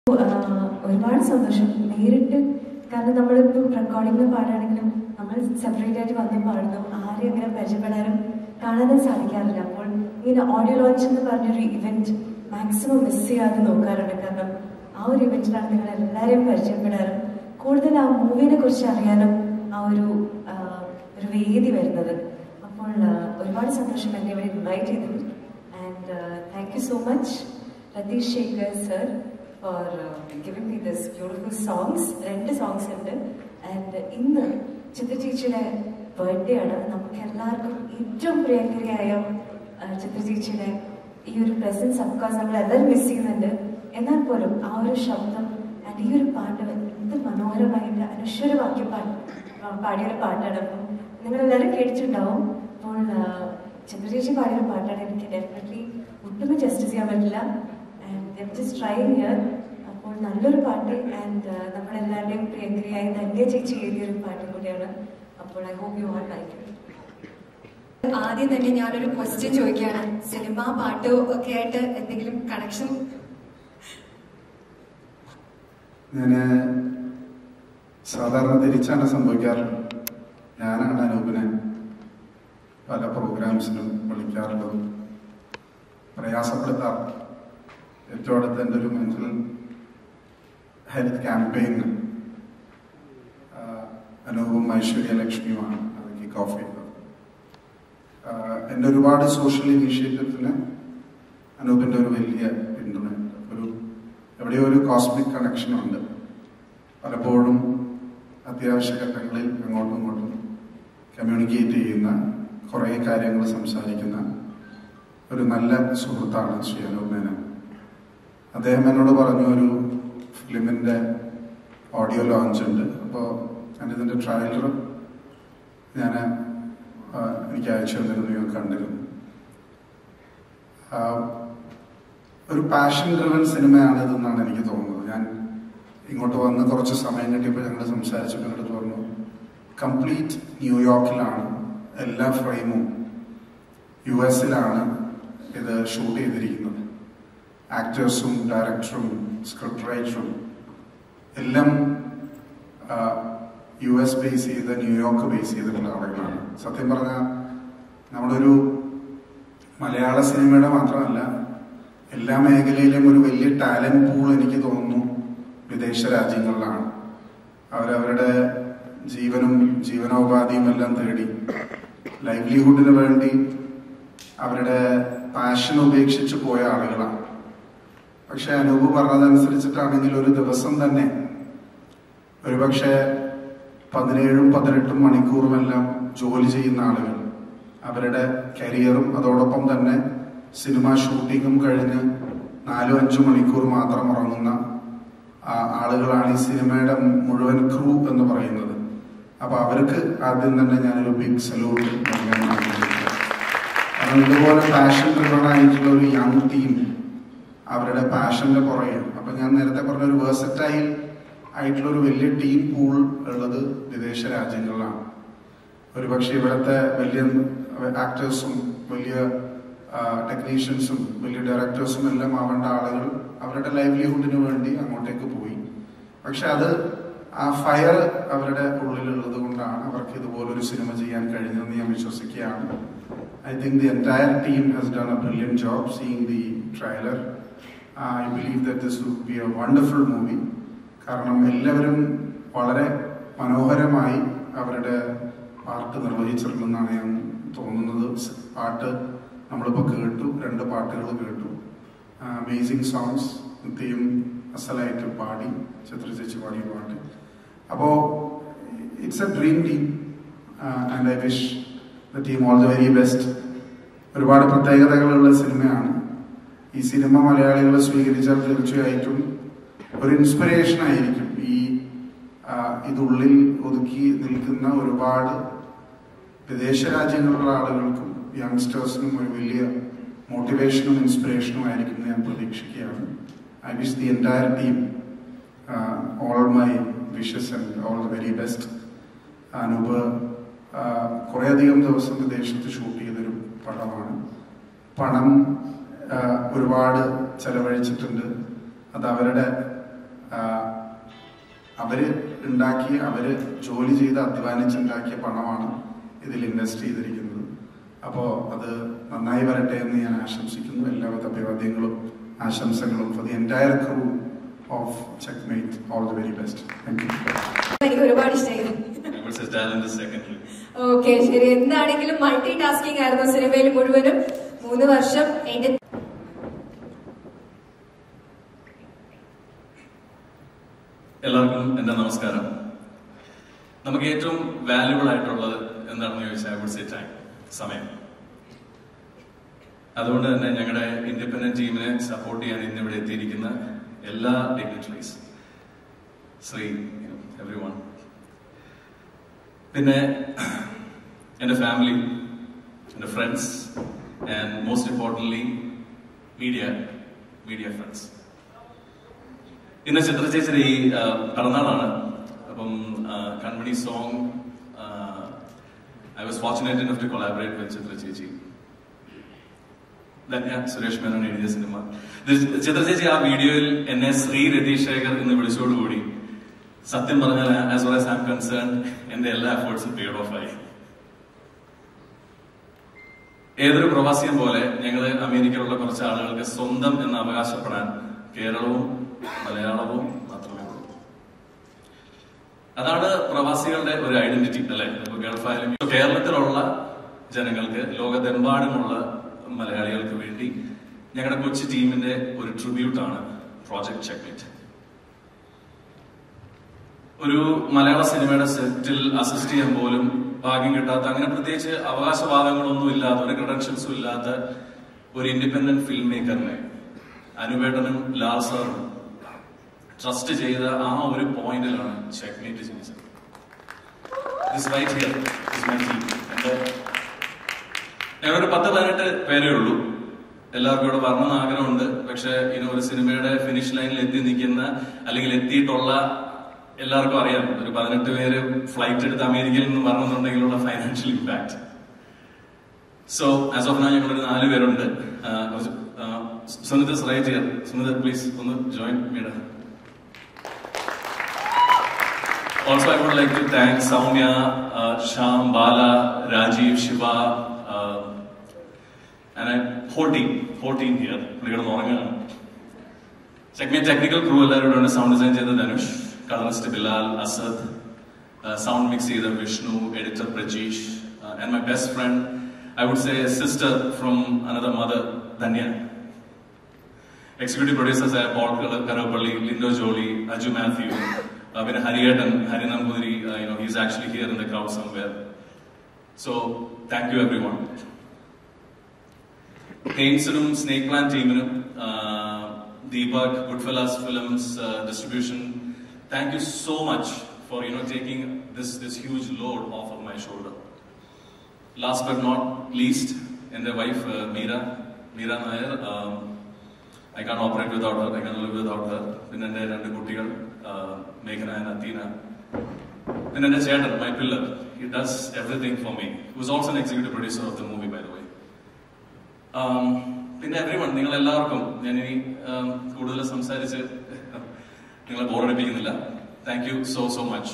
ആഹ് ഒരുപാട് സന്തോഷം നേരിട്ട് കാരണം നമ്മളിപ്പോൾ റെക്കോർഡിങ്ങിൽ പാടുകയാണെങ്കിലും നമ്മൾ സെപ്പറേറ്റ് ആയിട്ട് വന്ന് പാടുന്നു ആരെയും അങ്ങനെ പരിചയപ്പെടാനും കാണാനും സാധിക്കാറില്ല അപ്പോൾ ഇങ്ങനെ ഓഡിയോ ലോഞ്ച് എന്ന് പറഞ്ഞൊരു ഇവന്റ് മാക്സിമം മിസ് ചെയ്യാതെ നോക്കാറുണ്ട് കാരണം ആ ഒരു ഇവന്റിലാണ് നിങ്ങൾ എല്ലാവരെയും പരിചയപ്പെടാനും കൂടുതൽ ആ മൂവിനെ കുറിച്ച് അറിയാനും ആ ഒരു ആഹ് ഒരു വേദി വരുന്നത് അപ്പോൾ ആഹ് ഒരുപാട് സന്തോഷം എന്നെ ഇവിടെ ഇൻവൈറ്റ് ചെയ്തത് and thank you so much Ratheesh Shekhar sir for giving me this beautiful songs രണ്ട് സോങ്സ് ഉണ്ട് ആൻഡ് ഇന്ന് ചിത്ര ചേച്ചിയുടെ ബർത്ത്ഡേ ആണ് നമുക്ക് എല്ലാവർക്കും ഏറ്റവും പ്രിയങ്കരിയായ ആ, ചിത്ര ചേച്ചിയുടെ ഈ ഒരു പ്രസൻസ് അഫ്കോഴ്സ് നമ്മൾ എല്ലാവരും മിസ് ചെയ്യുന്നുണ്ട് എന്നാൽ പോലും ആ ഒരു ശബ്ദം ആൻഡ് ഈ ഒരു പാട്ട് എന്ത് മനോഹരമായിട്ട് അനശ്വരമാക്കി പാട്ട് പാടിയ ഒരു പാട്ടാണ് അപ്പം നിങ്ങൾ എല്ലാവരും കേട്ടിട്ടുണ്ടാവും അപ്പോൾ ആ, ചിത്ര ചേച്ചി പാടിയ പാട്ടാണ് എനിക്ക് ഡെഫിനറ്റ്ലി ഒട്ടും ജസ്റ്റിസ് ചെയ്യാൻ പറ്റില്ല ആൻഡ് ജസ്റ്റ് ട്രൈ ഹിയർ അപ്പോൾ നല്ലൊരു പാട്ട് ആൻഡ് നമ്മളെല്ലാവരുടെയും പ്രിയങ്കരിയായി ധന്യ ചേച്ചി എഴുതിയൊരു പാട്ട് കൂടിയാണ് അപ്പോൾ I hope you all like ആദ്യം തന്നെ ഞാനൊരു ക്വസ്റ്റ്യൻ ചോദിക്കുകയാണ് സിനിമ പാട്ട് ഒക്കെ ആയിട്ട് എന്തെങ്കിലും കണക്ഷൻ ഞാൻ സാധാരണ തിരിച്ചാണ് സംഭവിക്കാറുള്ളത് ഞാനാണ് അനൂപിനെ പല പ്രോഗ്രാംസിനും വിളിക്കാറുള്ളത് പ്രയാസപ്പെടുത്താറ് ഏറ്റവും അടുത്ത് എൻ്റെ ഒരു മെന്റൽ ഹെൽത്ത് ക്യാമ്പയിന് അനൂപും ഐശ്വര്യ ലക്ഷ്മിയുമാണ് അത് കിക്ക് ഓഫ് ചെയ്തത് ആഹ് എൻ്റെ ഒരുപാട് സോഷ്യൽ ഇനീഷ്യേറ്റീവ്സിന് അനൂപിൻ്റെ ഒരു വലിയ പിന്തുണയുണ്ട് ഒരു എവിടെയോ ഒരു കോസ്മിക് കണക്ഷൻ ഉണ്ട് പലപ്പോഴും അത്യാവശ്യ ഘട്ടങ്ങളിൽ അങ്ങോട്ടും ഇങ്ങോട്ടും കമ്മ്യൂണിക്കേറ്റ് ചെയ്യുന്ന കുറേ കാര്യങ്ങൾ സംസാരിക്കുന്ന ഒരു നല്ല സുഹൃത്താണ് ശ്രീ അനൂപ് മേനൻ അദ്ദേഹം എന്നോട് പറഞ്ഞു ഒരു ഫിലിമിൻ്റെ ഓഡിയോ ലോഞ്ച് ഉണ്ട് അപ്പോൾ ഞാനിതിൻ്റെ ട്രailer ഞാൻ എനിക്ക് അയച്ചു തന്നിരുന്നു ഞാൻ കണ്ടിരുന്നു ആ, ഒരു പാഷൻ ഡ്രിവൻ സിനിമയാണ് ഇതെന്നാണ് എനിക്ക് തോന്നുന്നത് ഞാൻ ഇങ്ങോട്ട് വന്ന് കുറച്ച് സമയം കിട്ടിയപ്പോൾ ഞങ്ങൾ സംസാരിച്ചപ്പോൾ എന്നോട് പറഞ്ഞു കംപ്ലീറ്റ് ന്യൂയോർക്കിലാണ് എല്ലാ ഫ്രെയിമും യു എസിലാണ് ഇത് ഷൂട്ട് ചെയ്തിരിക്കുന്നത് ആക്ടേഴ്സും ഡയറക്ടറും സ്ക്രിപ്റ്റ് റൈറ്ററും എല്ലാം യു എസ് ബേസ് ചെയ്ത് ന്യൂയോർക്ക് ബേസ് ചെയ്തിട്ടുള്ള ആളുകളാണ് സത്യം പറഞ്ഞാൽ നമ്മുടെ ഒരു മലയാള സിനിമയുടെ മാത്രമല്ല എല്ലാ മേഖലയിലും ഒരു വലിയ ടാലന്റ് പൂൾ എനിക്ക് തോന്നുന്നു വിദേശ രാജ്യങ്ങളിലാണ് അവരവരുടെ ജീവനും ജീവനോപാധിയും എല്ലാം തേടി ലൈവ്ലിഹുഡിന് വേണ്ടി അവരുടെ പാഷൻ ഉപേക്ഷിച്ച് പോയ ആളുകളാണ് പക്ഷെ അനൂപ് പറഞ്ഞതനുസരിച്ചിട്ടാണെങ്കിൽ ഒരു ദിവസം തന്നെ ഒരുപക്ഷെ പതിനേഴും പതിനെട്ടും മണിക്കൂറുമെല്ലാം ജോലി ചെയ്യുന്ന ആളുകൾ അവരുടെ കരിയറും അതോടൊപ്പം തന്നെ സിനിമ ഷൂട്ടിങ്ങും കഴിഞ്ഞ് നാലും അഞ്ചും മണിക്കൂർ മാത്രം ഉറങ്ങുന്ന ആ, ആളുകളാണ് ഈ സിനിമയുടെ മുഴുവൻ ക്രൂ എന്ന് പറയുന്നത് അപ്പൊ അവർക്ക് ആദ്യം തന്നെ ഞാനൊരു ബിഗ് സല്യൂട്ട് നൽകാൻ ആഗ്രഹിക്കുന്നു കാരണം ഇതുപോലെ പാഷൻ ഡ്രിവൺ ആയിട്ടുള്ള ഒരു യങ് ടീം അവരുടെ പാഷന്റെ പുറകെ അപ്പൊ ഞാൻ നേരത്തെ പറഞ്ഞ ഒരു വേഴ്സറ്റൈൽ ആയിട്ടുള്ള ഒരു വലിയ ടീം പൂൾ ഉള്ളത് വിദേശ രാജ്യങ്ങളിലാണ് ഒരുപക്ഷെ ഇവിടുത്തെ വലിയ ആക്ടേഴ്സും വലിയ ടെക്നീഷ്യൻസും വലിയ ഡയറക്ടേഴ്സും എല്ലാം ആവേണ്ട ആളുകൾ അവരുടെ ലൈവ്ലിഹുഡിന് വേണ്ടി അങ്ങോട്ടേക്ക് പോയി പക്ഷെ അത് ആ ഫയർ അവരുടെ ഉള്ളിലുള്ളത് കൊണ്ടാണ് അവർക്ക് ഇതുപോലൊരു സിനിമ ചെയ്യാൻ കഴിഞ്ഞതെന്ന് ഞാൻ വിശ്വസിക്കുകയാണ് I think the entire team has done a brilliant job seeing the trailer I believe that this would be a wonderful movie കാരണം എല്ലാവരും വളരെ മനോഹരമായി അവരുടെ പാട്ട് നിർവഹിച്ചിട്ടുണ്ടെന്നാണ് ഞാൻ തോന്നുന്നത് സ് പാട്ട് നമ്മളിപ്പോൾ കേട്ടു രണ്ട് പാട്ടുകൾ കേട്ടു അമേസിങ് സോങ്സ് നിത്യം അസലായിട്ട് പാടി ചിത്ര ചേച്ചി പാടിയ പാട്ട് അപ്പോൾ it's a dream team and I wish the team all the very best ഒരുപാട് പ്രത്യേകതകളുള്ള സിനിമയാണ് ഈ സിനിമ മലയാളികൾ സ്വീകരിച്ചാൽ തീർച്ചയായിട്ടും ഒരു ഇൻസ്പിറേഷൻ ആയിരിക്കും ഈ ആ, ഇതുള്ളിൽ ഒതുക്കി നിൽക്കുന്ന ഒരുപാട് വിദേശ രാജ്യങ്ങളിലുള്ള ആളുകൾക്കും യങ്സ്റ്റേഴ്സിനും ഒരു വലിയ മോട്ടിവേഷനും ഇൻസ്പിറേഷനും ആയിരിക്കും എന്ന് ഞാൻ പ്രതീക്ഷിക്കുകയാണ് I wish the entire team all my wishes and all the very best Anoop കുറേയധികം ദിവസം വിദേശത്ത് ഷൂട്ട് ചെയ്തൊരു പടമാണ് പണം ആ, ഒരുപാട് ചെലവഴിച്ചിട്ടുണ്ട് അത് അവരുടെ അവര് ഉണ്ടാക്കി അവര് ജോലി ചെയ്ത് അധ്വാനിച്ചുണ്ടാക്കിയ പണമാണ് ഇതിൽ ഇൻവെസ്റ്റ് ചെയ്തിരിക്കുന്നത് അപ്പോൾ അത് നന്നായി വരട്ടെ എന്ന് ഞാൻ ആശംസിക്കുന്നു എല്ലാവിധ അഭിവാദ്യങ്ങളും ആശംസകളും for the entire crew of checkmate all the very best thank you എനിക്ക് ഒരുപാട് ഇഷ്ടമായി What's his talent is secondary. Okay ശരി എന്താണെങ്കിലും മൾട്ടി ടാസ്കിംഗ് ആയിരുന്നു സിനിമയിൽ മുഴുവനും മൂന്ന് വർഷം എന്റെ എല്ലാവർക്കും എന്റെ നമസ്കാരം നമുക്ക് ഏറ്റവും വാല്യുബിൾ ആയിട്ടുള്ളത് എന്താണെന്ന് ചോദിച്ചാൽ വുഡ് സേ ടൈം സമയം അതുകൊണ്ട് തന്നെ ഞങ്ങളുടെ ഇൻഡിപെൻഡന്റ് ടീമിനെ സപ്പോർട്ട് ചെയ്യാൻ ഇന്ന് ഇവിടെ എത്തിയിരിക്കുന്ന എല്ലാ ഡിഗ്നിറ്ററീസ് ശ്രീ എവറി വൺ പിന്നെ എൻ്റെ ഫാമിലി എൻ്റെ friends and most importantly media media friends ഇന്ന് ചിത്ര ചേച്ചിയുടെ ഈ ആ, പിറന്നാളാണ് അപ്പം ആ, Kanmani song I was fortunate enough to collaborate with Chithra ചേച്ചി ധന്യ സുരേഷ് മേനോൻ എഴുതിയ സിനിമ ഇത് ചിത്ര ചേച്ചി ആ വീഡിയോയിൽ എന്നെ ശ്രീ രതീഷ് ശേഖർ എന്ന് വിളിച്ചോടുകൂടി സത്യം പറഞ്ഞാൽ as well as I am concern എന്റെ എല്ലാ എഫേർട്സും പെയ്ഡ് ഓഫ് ആയി ഏതൊരു പ്രവാസിയും പോലെ ഞങ്ങൾ അമേരിക്കയിലുള്ള കുറച്ച് ആളുകൾക്ക് സ്വന്തം എന്ന് അവകാശപ്പെടാൻ കേരളവും മലയാളവും മാത്രമേ ഉള്ളൂ അതാണ് പ്രവാസികളുടെ ഒരു ഐഡന്റിറ്റി അല്ലെ ഇപ്പൊ ഗൾഫായാലും ഇപ്പൊ കേരളത്തിലുള്ള ജനങ്ങൾക്ക് ലോകത്തെമ്പാടുമുള്ള മലയാളികൾക്ക് വേണ്ടി ഞങ്ങളുടെ കൊച്ചു ടീമിന്റെ ഒരു ട്രിബ്യൂട്ടാണ് പ്രോജക്ട് ചെക്മേറ്റ് ഒരു മലയാള സിനിമയുടെ സെറ്റിൽ അസിസ്റ്റ് ചെയ്യാൻ പോലും ഭാഗ്യം കിട്ടാത്ത അങ്ങനെ പ്രത്യേകിച്ച് അവകാശവാദങ്ങളൊന്നും ഇല്ലാത്ത ഒരു ക്രെഡൻഷ്യൽസും ഇല്ലാത്ത ഒരു ഇൻഡിപെൻഡന്റ് ഫിലിം മേക്കറിനെ അനുവേട്ടനും ലാൽ സാറും ട്രസ്റ്റ് ചെയ്ത ആ ഒരു പോയിന്റിലാണ് ചെക്മേറ്റ് ജനിച്ചത് This right here is my team. എന്റെ ഞങ്ങളൊരു പത്ത് പതിനെട്ട് പേരേ ഉള്ളൂ എല്ലാവർക്കും ഇവിടെ വരണമെന്ന് ആഗ്രഹമുണ്ട് പക്ഷെ ഇനി ഒരു സിനിമയുടെ ഫിനിഷ് ലൈനിൽ എത്തി നിൽക്കുന്ന അല്ലെങ്കിൽ എത്തിയിട്ടുള്ള എല്ലാവർക്കും അറിയാം ഒരു പതിനെട്ട് പേര് ഫ്ലൈറ്റ് എടുത്ത് അമേരിക്കയിൽ നിന്ന് വരണമെന്നുണ്ടെങ്കിലുള്ള financial impact so as of നാ ഞങ്ങളൊരു നാല് പേരുണ്ട് ആ, കുറച്ച്, ആ, സുനിത റൈറ്റ് ചെയ്യാം സുനിത പ്ലീസ് ഒന്ന് ജോയിൻ മീഡ Also, I would like to thank Soumya, uh, Sham, Bala, Rajiv, Shiva, uh, and I, whole team, whole team here. പുള്ളിക്കിടന്ന് ഉറങ്ങുകയാണ് സെഗ്മെന്റ് ടെക്നിക്കൽ ക്രൂ എല്ലാവരും ഉണ്ട് സൗണ്ട് ഡിസൈൻ ചെയ്ത Dhanush colourist Bilal Asad sound mix ചെയ്ത Vishnu editor Prajeesh and my best friend I would say sister from another mother Dhanya executive producers ആയ Paul Karoppally Lindo Jolly Aju Mathew uh, പിന്നെ ഹരിയേട്ടൻ Hari Namboothiri you know he's actually here in the crowd somewhere so thank you everyone ഹെയിൻസിനും snake plan ടീമിനും Deepak Goodfellas films distribution thank you so much for you know taking this this huge load of of my shoulder last but not least എൻ്റെ wife Meera Meera Nair I can't operate without her I can't live without her പിന്നെ എൻ്റെ രണ്ട് കുട്ടികൾ മേഘന and അത്തീന പിന്നെ എൻ്റെ ചേട്ടൻ my pillar he does everything for me was also an executive producer of the movie by the way പിന്നെ every one നിങ്ങൾ എല്ലാവർക്കും ഞാൻ ഇനി um, കൂടുതൽ സംസാരിച്ച് നിങ്ങളെ ബോറടിപ്പിക്കുന്നില്ല thank you so so much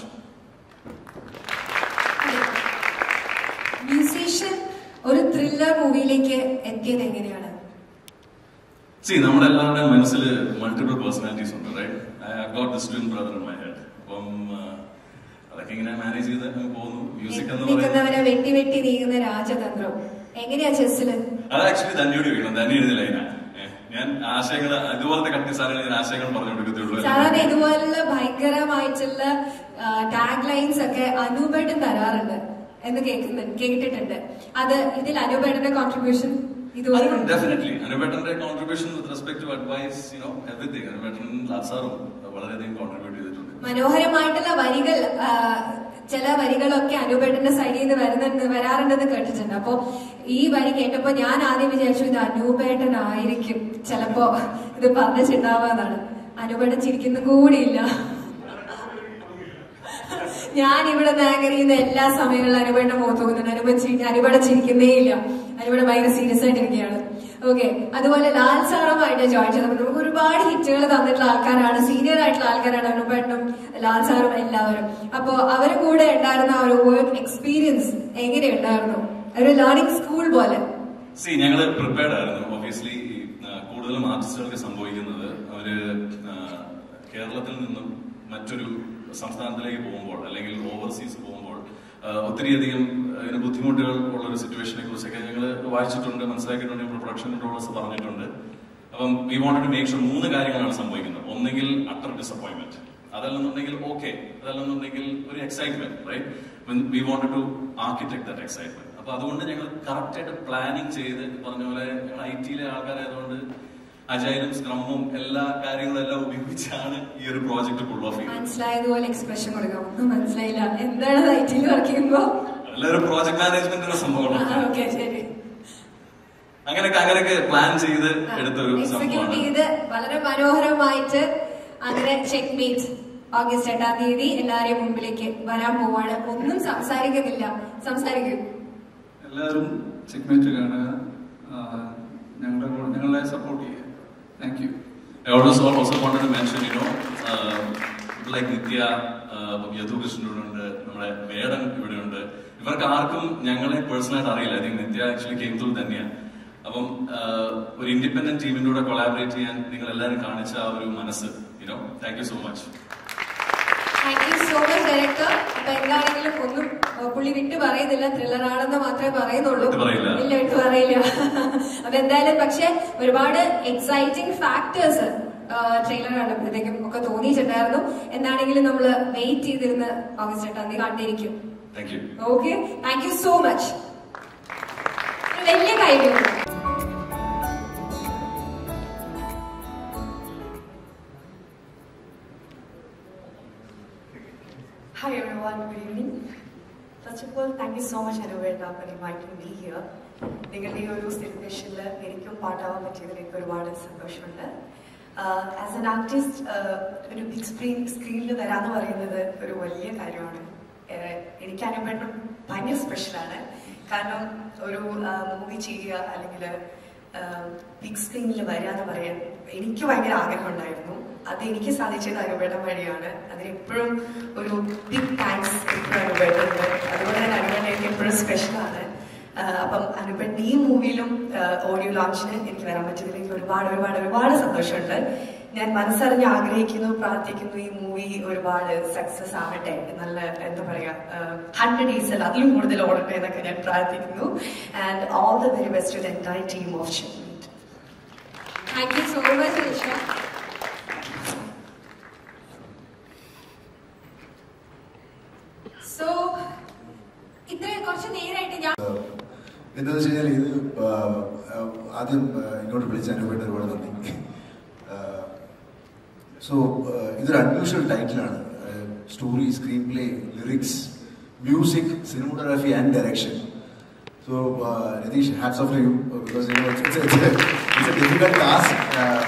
musician ഒരു ത്രില്ലർ മൂവിയിലേക്ക് എത്തിയത് എങ്ങനെയാണ് സി നമ്മുടെ എല്ലാവരുടെയും മനസ്സിൽ മൾട്ടിപ്പിൾ പേഴ്സണാലിറ്റീസ് ഉണ്ട് right I got this twin brother in my head അപ്പം ആ, അതൊക്കെ ഇങ്ങനെ മാനേജ് ചെയ്ത് അങ്ങ് പോകുന്നു മ്യൂസിക് എന്ന് പറയുന്നത് നിൽക്കുന്നവരെ വെട്ടി വെട്ടി നീങ്ങുന്ന രാജതന്ത്രം എങ്ങനെയാ ചെസ്സില് അത് ആക്ച്വലി തന്നെയോട് വീണം തന്നെ എഴുതില്ല അതിനാ ഞാൻ ആശയങ്ങൾ ഇതുപോലത്തെ കട്ടി സാധനങ്ങൾ ഞാൻ ആശയങ്ങൾ പറഞ്ഞു കൊടുക്കത്തുള്ളൂ സാധാരണ ഇതുപോലുള്ള ഭയങ്കരമായിട്ടുള്ള ടാഗ് ലൈൻസ് ഒക്കെ അനൂപേട്ടൻ തരാറുണ്ട് എന്ന് കേൾക്കുന്ന കേട്ടിട്ടുണ്ട് അത് ഇതിൽ അനൂപേട്ടന്റെ കോൺട്രിബ്യൂഷൻ ഇതുപോലെ ഡെഫിനറ്റ്ലി അനുപേട്ടന്റെ contribution with respect to advice you know everything അനുപേട്ടൻ ലാസാറും വളരെയധികം കോൺട്രിബ്യൂട്ട് ചെയ്തിട്ടുണ്ട് മനോഹരമായിട്ടുള്ള വരികൾ ആ, ചില വരികളൊക്കെ അനൂപേട്ടന്റെ സൈഡിൽ നിന്ന് വരുന്നുണ്ട് വരാറുണ്ടെന്ന് കേട്ടിട്ടുണ്ട് അപ്പൊ ഈ വരി കേട്ടപ്പോ ഞാൻ ആദ്യം വിചാരിച്ചു ഇത് അനൂപേട്ടനായിരിക്കും ചിലപ്പോ ഇത് പറഞ്ഞിട്ടുണ്ടാവാന്നാണ് അനൂപേട്ടൻ ചിരിക്കുന്ന കൂടിയില്ല ഞാൻ ഇവിടെ ആങ്കർ ചെയ്യുന്ന എല്ലാ സമയങ്ങളിലും അനുപേട്ട മുഖത്ത് പോകുന്നുണ്ട് അനുപ അനുപേട്ട ചിരിക്കുന്നേ ഇല്ല അനുപേട്ട ഭയങ്കര സീരിയസ് ആയിട്ടിരിക്കുകയാണ് ഓക്കെ അതുപോലെ ലാൽ സാറുമായിട്ട് ജോയിൻ ചെയ്തപ്പോൾ നമുക്ക് ഒരുപാട് ഹിറ്റുകൾ തന്നിട്ടുള്ള ആൾക്കാരാണ് സീനിയർ ആയിട്ടുള്ള ആൾക്കാരാണ് അനുപേട്ടനും ലാൽ സാറും എല്ലാവരും അപ്പോ അവരെ കൂടെ ഉണ്ടായിരുന്ന ആ ഒരു വർക്ക് എക്സ്പീരിയൻസ് എങ്ങനെയുണ്ടായിരുന്നു ഒരു ലേണിംഗ് സ്കൂൾ പോലെ സി ഞങ്ങൾ പ്രിപ്പയർഡ് ആയിരുന്നു ഒബിയസ്ലി കൂടുതലും ആർട്ടിസ്റ്റുകൾക്ക് സംഭവിക്കുന്നത് അവര് ആ, കേരളത്തിൽ നിന്നും മറ്റൊരു സംസ്ഥാനത്തിലേക്ക് പോകുമ്പോൾ അല്ലെങ്കിൽ ഓവർസീസ് പോകുമ്പോൾ ആ, ഒത്തിരിയധികം അതിന് ബുദ്ധിമുട്ടുകൾ ഉള്ള ഒരു സിറ്റുവേഷനെ കുറിച്ചൊക്കെ ഞങ്ങൾ വായിച്ചിട്ടുണ്ട് മനസ്സിലാക്കിയിട്ടുണ്ട് ഇപ്പോൾ പ്രൊഡക്ഷൻ കൺട്രോളേഴ്സ് പറഞ്ഞിട്ടുണ്ട് അപ്പം we want to make sure മൂന്ന് കാര്യങ്ങളാണ് സംഭവിക്കുന്നത് ഒന്നെങ്കിൽ അട്ടർ ഡിസപ്പോയിന്റ്മെന്റ് അതല്ലെന്നുണ്ടെങ്കിൽ ഓക്കെ അതല്ലെന്നുണ്ടെങ്കിൽ ഒരു excitement right we want to architect that excitement അപ്പൊ അതുകൊണ്ട് ഞങ്ങൾ കറക്റ്റ് ആയിട്ട് പ്ലാനിങ് ചെയ്ത് പറഞ്ഞ പോലെ ഞങ്ങൾ ഐ ടിയിലെ ആൾക്കാരായതുകൊണ്ട് അജൈലും സ്ക്രമ്മും എല്ലാ കാര്യങ്ങളും എല്ലാം ഉപയോഗിച്ചാണ് ഈ ഒരു പ്രോജക്റ്റ് ഫുൾ ഓഫ് ചെയ്യുന്നത് മനസ്സിലായതുപോലെ എക്സ്പ്രഷൻ കൊടുക്കാം ഒന്നും മനസ്സിലായില്ല എന്താണ് ഐറ്റിയിൽ വർക്ക് ചെയ്യുമ്പോ എല്ലാവരും പ്രോജക്ട് മാനേജ്മെന്റിന്റെ സംഭവമാണ് ഓക്കെ ശരി അങ്ങനെയൊക്കെ അങ്ങനെയൊക്കെ പ്ലാൻ ചെയ്ത് എടുത്തൊരു എക്സിക്യൂട്ട് സംഭവമാണ് ചെയ്ത് വളരെ മനോഹരമായിട്ട് അങ്ങനെ ചെക്ക് മീറ്റ് ഓഗസ്റ്റ് എട്ടാം തീയതി എല്ലാവരെയും മുമ്പിലേക്ക് വരാൻ പോവാണ് ഒന്നും സംസാരിക്കുന്നില്ല സംസാരിക്കും എല്ലാവരും ചെക്ക്മേറ്റ് കാണുക ആ, ഞങ്ങളുടെ കൂടെ ഞങ്ങളെ സപ്പോർട്ട് ചെയ്യുക thank you I also also wanted to mention, you know, uh, people like Nitya, uh, Yadu കൃഷ്ണനുണ്ട് നമ്മുടെ വേടൻ ഇവിടെയുണ്ട് ഇവർക്ക് ആർക്കും ഞങ്ങളെ പേഴ്സണലായിട്ട് അറിയില്ല I think Nithya actually came through തന്നെയാണ് അപ്പം uh, ഒരു ഇൻഡിപെൻഡന്റ് ടീമിന്റെ കൂടെ കൊളാബറേറ്റ് ചെയ്യാൻ നിങ്ങൾ എല്ലാവരും കാണിച്ച ആ ഒരു മനസ്സ് you know thank you so much thank you so much director അപ്പൊ എന്താണെങ്കിലും ഒന്നും ഏഹ്, പുള്ളി വിട്ട് പറയുന്നില്ല ത്രില്ലർ ആണെന്ന് മാത്രമേ പറയുന്നുള്ളൂ വിട്ട് പറയില്ല. ഇല്ല വിട്ട് പറയില്ല അപ്പൊ എന്തായാലും പക്ഷെ ഒരുപാട് എക്സൈറ്റിംഗ് ഫാക്ടേഴ്സ് ട്രെയിലർ കണ്ടപ്പോഴത്തേക്കും ഒക്കെ തോന്നിയിട്ടുണ്ടായിരുന്നു എന്താണെങ്കിലും നമ്മൾ വെയിറ്റ് ചെയ്തിരുന്ന് ഓഗസ്റ്റ് എട്ടാം തീയതി കണ്ടിരിക്കും thank you okay thank you so much വലിയ കാര്യം Hi everyone, good evening. First of all, thank you so much Anuveta for inviting me here. നിങ്ങളുടെ ഈ ഒരു സെലിബ്രേഷനിൽ എനിക്കും പാട്ടാവാൻ പറ്റിയതിൽ എനിക്ക് ഒരുപാട് സന്തോഷമുണ്ട് ആസ് എൻ ആർട്ടിസ്റ്റ് ഒരു ബിഗ് സ്ക്രീൻ സ്ക്രീനിൽ വരാന്ന് പറയുന്നത് ഒരു വലിയ കാര്യമാണ് ആഹ് എനിക്ക് അനുഭവം ഭയങ്കര സ്പെഷ്യലാണ് കാരണം ഒരു മൂവി ചെയ്യുക അല്ലെങ്കിൽ ബിഗ് സ്ക്രീനിൽ വരിക എന്ന് പറയാൻ എനിക്ക് ഭയങ്കര ആഗ്രഹം ഉണ്ടായിരുന്നു അത് എനിക്ക് സാധിച്ചത് അനുപേട്ടൻ വഴിയാണ് അതിനെപ്പോഴും ഒരു ബിഗ് താങ്ക്സ് എപ്പോഴും അനുപേട്ടുണ്ട് അതുപോലെ തന്നെ അനുപേട്ടൻ എനിക്ക് എപ്പോഴും സ്പെഷ്യലാണ് അപ്പം അനുപേട്ടൻ ഈ മൂവിയിലും ഓഡിയോ ലോഞ്ചിന് എനിക്ക് വരാൻ പറ്റിയതിൽ എനിക്ക് ഒരുപാട് ഒരുപാട് ഒരുപാട് സന്തോഷമുണ്ട് ഞാൻ മനസ്സറിഞ്ഞ് ആഗ്രഹിക്കുന്നു പ്രാർത്ഥിക്കുന്നു ഈ മൂവി ഒരുപാട് സക്സസ് ആവട്ടെ നല്ല എന്താ പറയാ ഹൺഡ്രഡ് ഡേയ്സ് അല്ല അതിലും കൂടുതൽ ഓടട്ടെ എന്നൊക്കെ ഞാൻ പ്രാർത്ഥിക്കുന്നു and all the very best to the entire team of checkmate thank you so much Nisha so ഇത്രയും കുറച്ച് നേരമായിട്ട് ഞാൻ എന്താണെന്ന് വെച്ച് കഴിഞ്ഞാൽ ഇത് ആ, ആ, ആദ്യം ആ, ഇങ്ങോട്ട് വിളിച്ച അനുഭവമായിട്ട് ഒരുപാട് നന്ദി സോ ഇതൊരു അൺയൂഷ്വൽ ടൈറ്റിലാണ് story screenplay lyrics music cinematography and direction so Ratheesh hats off you because it's a difficult task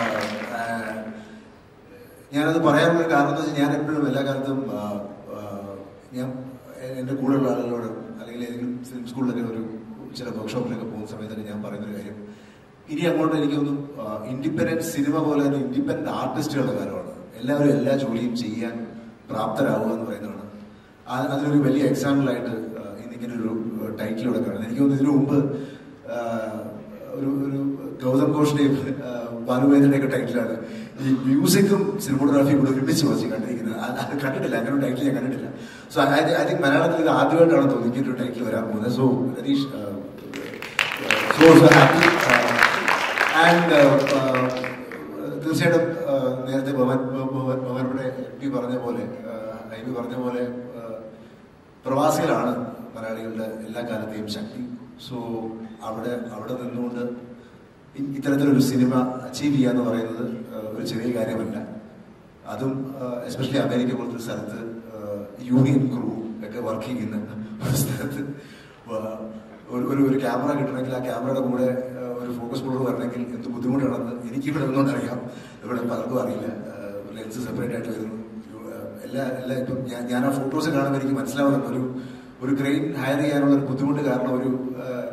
ഞാനത് പറയാനുള്ള കാരണം എന്ന് വെച്ചാൽ ഞാൻ എപ്പോഴും എല്ലാ കാലത്തും ആ, ആ, ഞാൻ എൻ്റെ കൂടെയുള്ള ആളുകളോട് അല്ലെങ്കിൽ ഏതെങ്കിലും ഫിലിം സ്കൂളിലൊക്കെ ഒരു ചില വർക്ക്ഷോപ്പിലൊക്കെ പോകുന്ന സമയത്തൊക്കെ ഞാൻ പറയുന്നൊരു കാര്യം ഇനി അങ്ങോട്ട് എനിക്കൊന്നും ഇൻഡിപെൻഡന്റ് സിനിമ പോലെ തന്നെ ഇൻഡിപെൻഡന്റ് ആർട്ടിസ്റ്റുകളുടെ കാലമാണ് എല്ലാവരും എല്ലാ ജോലിയും ചെയ്യാൻ പ്രാപ്തരാകുക എന്ന് പറയുന്നതാണ് ആ- അതിനൊരു വലിയ എക്സാമ്പിളായിട്ട് ഇന്നിങ്ങനെ ഒരു ടൈറ്റിൽ കൊടുക്കുകയാണ് എനിക്ക് തോന്നുന്നു ഇതിനു മുമ്പ് ആ, ഒരു ഒരു ഗൗതം ഘോഷിന്റെയും ബാലുവേന്ദ്രന്റെ ഒക്കെ ടൈറ്റിലാണ് ഈ മ്യൂസിക്കും സിനിമോഗ്രാഫിയും കൂടെ ഒരുമിച്ച് വെച്ച് കണ്ടിരിക്കുന്നത് അത് അത് കണ്ടിട്ടില്ല അങ്ങനെ ഒരു ടൈറ്റിൽ ഞാൻ കണ്ടിട്ടില്ല സോ ഐ ഐ തിങ്ക് മലയാളത്തിൽ ഇത് ആദ്യമായിട്ടാണ് തോന്നുന്നു ഇങ്ങനെ ഒരു ടൈറ്റിൽ വരാൻ പോകുന്നത് so Ratheesh so so happy and തീർച്ചയായിട്ടും ആ, നേരത്തെ ഭവൻ ഭവൻ- ഭവനയുടെ എം പി പറഞ്ഞ പോലെ ഐ പി പറഞ്ഞ പോലെ ആ, പ്രവാസികളാണ് മലയാളികളുടെ എല്ലാ കാലത്തെയും ശക്തി സോ അവിടെ അവിടെ നിന്നുകൊണ്ട് ഇ- ഇത്തരത്തിലൊരു സിനിമ അച്ചീവ് ചെയ്യുക എന്ന് പറയുന്നത് ആ, ഒരു ചെറിയ കാര്യമല്ല അതും എസ്പെഷ്യലി അമേരിക്ക പോലത്തെ ഒരു സ്ഥലത്ത് യൂണിയൻ ക്രൂ ഒക്കെ വർക്ക് ചെയ്യുന്ന ഒരു സ്ഥലത്ത് വ- ഒരു ഒരു ഒരു ക്യാമറ കിട്ടണമെങ്കിൽ ആ ക്യാമറയുടെ കൂടെ ആ, ഒരു ഫോക്കസ് ബോർഡ് വരണമെങ്കിൽ എന്ത് ബുദ്ധിമുട്ടാണെന്ന് എനിക്ക് ഇവിടെ നിന്നുകൊണ്ട് അറിയാം ഇവിടെ പലർക്കും അറിയില്ല ലെൻസ് സെപ്പറേറ്റ് ആയിട്ട് വരുന്നു ആ, എല്ലാ എല്ലാ ഇപ്പം ഞാൻ ഞാൻ ആ ഫോട്ടോസ് കാണുമ്പോൾ എനിക്ക് മനസ്സിലാവുന്നുണ്ട് ഒരു ഒരു ക്രെയിൻ ഹയർ ചെയ്യാനുള്ള ഒരു ബുദ്ധിമുട്ട് കാരണം ഒരു ആ,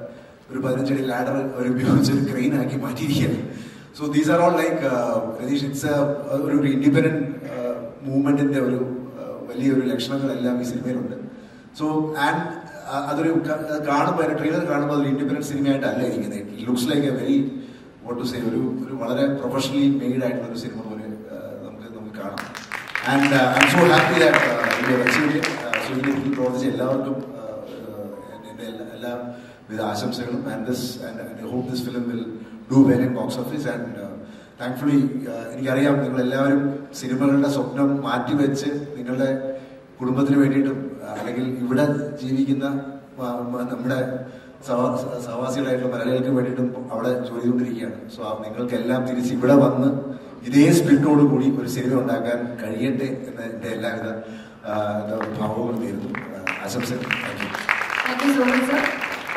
ഒരു പതിനഞ്ചടി ലാഡർ അവർ ഉപയോഗിച്ച് ഒരു ക്രെയിൻ ആക്കി മാറ്റിയിരിക്കുകയാണ് so these are all like Ratheesh it's ഒരു ഇൻഡിപെൻഡന്റ് മൂവ്മെന്റിന്റെ ഒരു uh, വലിയൊരു ലക്ഷണങ്ങളെല്ലാം ഈ സിനിമയിലുണ്ട് സോ ആൻഡ് അതൊരു ക- കാണുമ്പോൾ ട്രെയിലർ കാണുമ്പോൾ അതൊരു ഇൻഡിപെൻഡന്റ് സിനിമയായിട്ടല്ല ഇരിക്കുന്നത് it looks like a very what to say ഒരു ഒരു വളരെ പ്രൊഫഷണലി മെയ്ഡ് ആയിട്ടുള്ള ഒരു സിനിമ പോലെ uh, നമുക്ക് നമുക്ക് കാണാം and I am so happy that achieve so ഇതിൽ പ്രവർത്തിച്ച എല്ലാവർക്കും uh, uh, എൻ്റെ എല്ലാ എല്ലാവിധ ആശംസകളും and this and I hope this film will do well in box office and thankfully എനിക്കറിയാം നിങ്ങൾ എല്ലാവരും സിനിമകളുടെ സ്വപ്നം മാറ്റിവെച്ച് നിങ്ങളുടെ കുടുംബത്തിന് വേണ്ടിയിട്ടും uh, അല്ലെങ്കിൽ ഇവിടെ ജീവിക്കുന്ന uh, മ- നമ്മുടെ സഹ- സഹ- സഹവാസികളായിട്ടുള്ള മലയാളികൾക്ക് വേണ്ടിയിട്ടും അവിടെ ജോലി ചെയ്തുകൊണ്ടിരിക്കുകയാണ് സോ നിങ്ങൾക്കെല്ലാം തിരിച്ച് ഇവിടെ വന്ന് ഇതേ സ്പിരിറ്റോട് കൂടി ഒരു സിനിമ ഉണ്ടാക്കാൻ കഴിയട്ടെ എന്ന് എൻ്റെ എല്ലാവിധ ആ, എന്താ ഭാവങ്ങളും നേരുന്നു ആ, ആശംസകൾ thank you thank you so much sir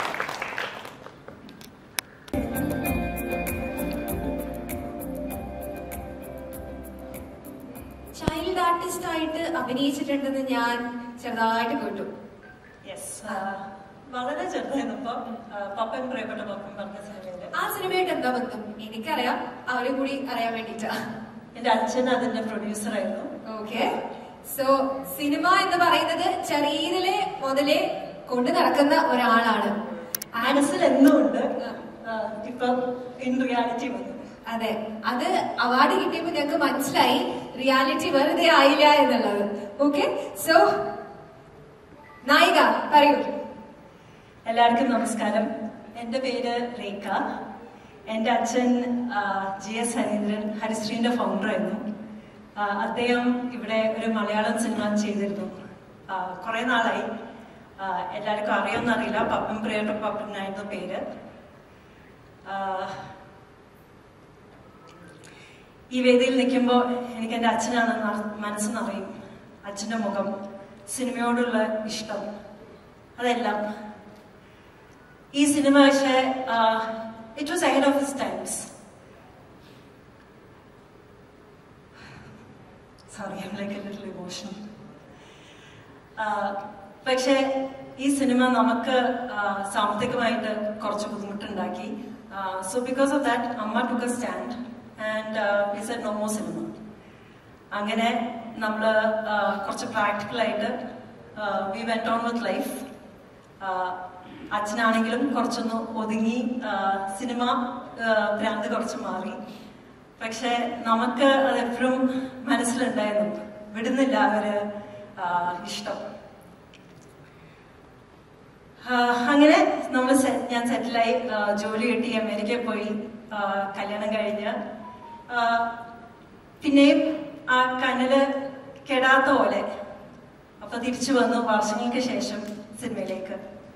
child artist ആയിട്ട് അഭിനയിച്ചിട്ടുണ്ടെന്ന് ഞാൻ ചെറുതായിട്ട് കേട്ടു യെസ് വളരെ ചെറുതായിരുന്നപ്പോ പപ്പൻ പ്രിയപ്പെട്ട പപ്പൻ പറഞ്ഞ സിനിമയില് ആ സിനിമയായിട്ട് എന്താ ബന്ധം എനിക്കറിയാം അവരെ കൂടി അറിയാൻ വേണ്ടിട്ടാ എന്റെ അച്ഛൻ അതിന്റെ പ്രൊഡ്യൂസർ ആയിരുന്നു ഓക്കെ സോ സിനിമ എന്ന് പറയുന്നത് ചെറിയതിലെ മുതലേ കൊണ്ടു നടക്കുന്ന ഒരാളാണ് മനസ്സിൽ എന്നും ഉണ്ട് ഇപ്പൊ ഇൻ റിയാലിറ്റി വന്നു അതെ അത് അവാർഡ് കിട്ടിയപ്പോ ഞങ്ങൾക്ക് മനസ്സിലായി റിയാലിറ്റി വെറുതെ ആയില്ല എന്നുള്ളത് ഓക്കെ സോ നായിക പറയൂ എല്ലാവർക്കും നമസ്കാരം എൻ്റെ പേര് രേഖ എൻ്റെ അച്ഛൻ ജി എസ് ഹരീന്ദ്രൻ ഹരിശ്രീന്റെ ഫൗണ്ടറായിരുന്നു ആ, അദ്ദേഹം ഇവിടെ ഒരു മലയാളം സിനിമ ചെയ്തിരുന്നു ആ, കുറേ നാളായി ആ, എല്ലാവർക്കും അറിയുമെന്ന് അറിയില്ല പപ്പൻ പ്രിയട്ട പപ്പനായിരുന്നു പേര് ആ, ഈ വേദിയിൽ നിൽക്കുമ്പോൾ എനിക്ക് എൻ്റെ അച്ഛനാണ് ന- മനസ്സ് നിറയും അച്ഛൻ്റെ മുഖം സിനിമയോടുള്ള ഇഷ്ടം അതെല്ലാം ഈ സിനിമ പക്ഷേ it was ahead of his times sorry I'm like a little emotional പക്ഷേ ഈ സിനിമ നമുക്ക് ആ, സാമ്പത്തികമായിട്ട് കുറച്ച് ബുദ്ധിമുട്ടുണ്ടാക്കി സോ ബിക്കോസ് ഓഫ് ദാറ്റ് അമ്മ took a stand and we said no more സിനിമ അങ്ങനെ നമ്മൾ കുറച്ച് പ്രാക്ടിക്കലായിട്ട് we went on with life അച്ഛനാണെങ്കിലും കുറച്ചൊന്ന് ഒതുങ്ങി ആ, സിനിമ ആ, ഭ്രാന്ത് കുറച്ച് മാറി പക്ഷെ നമുക്ക് അത് എപ്പോഴും മനസ്സിലുണ്ടായിരുന്നു വിടുന്നില്ല അവര് ആ, ഇഷ്ടം ആ, അങ്ങനെ നമ്മൾ ഞാൻ സെറ്റിലായി ആ, ജോലി കിട്ടി അമേരിക്കയിൽ പോയി ആ, കല്യാണം കഴിഞ്ഞ് ആ, പിന്നെയും ആ കണ്ണില് കെടാത്ത പോലെ അപ്പൊ തിരിച്ചു വന്നു വർഷങ്ങൾക്ക് ശേഷം സിനിമയിലേക്ക്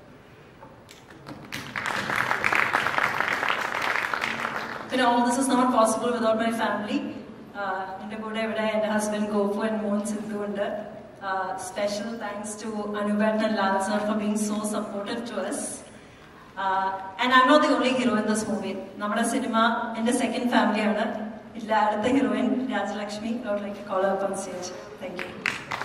പിന്നെ all this is not possible without my family എൻ്റെ കൂടെ ഇവിടെ എൻ്റെ ഹസ്ബൻഡ് ഗോപു ആൻഡ് മോൻ സിന്ധു ഉണ്ട് സ്പെഷ്യൽ താങ്ക്സ് ടു അനുബേട്ടൻ and Lal sir for being so supportive to us and I not the only hero in this movie നമ്മുടെ സിനിമ എൻ്റെ സെക്കൻഡ് ഫാമിലിയാണ് ഇല്ല അടുത്ത heroine Rajalakshmi I would like call up on stage thank you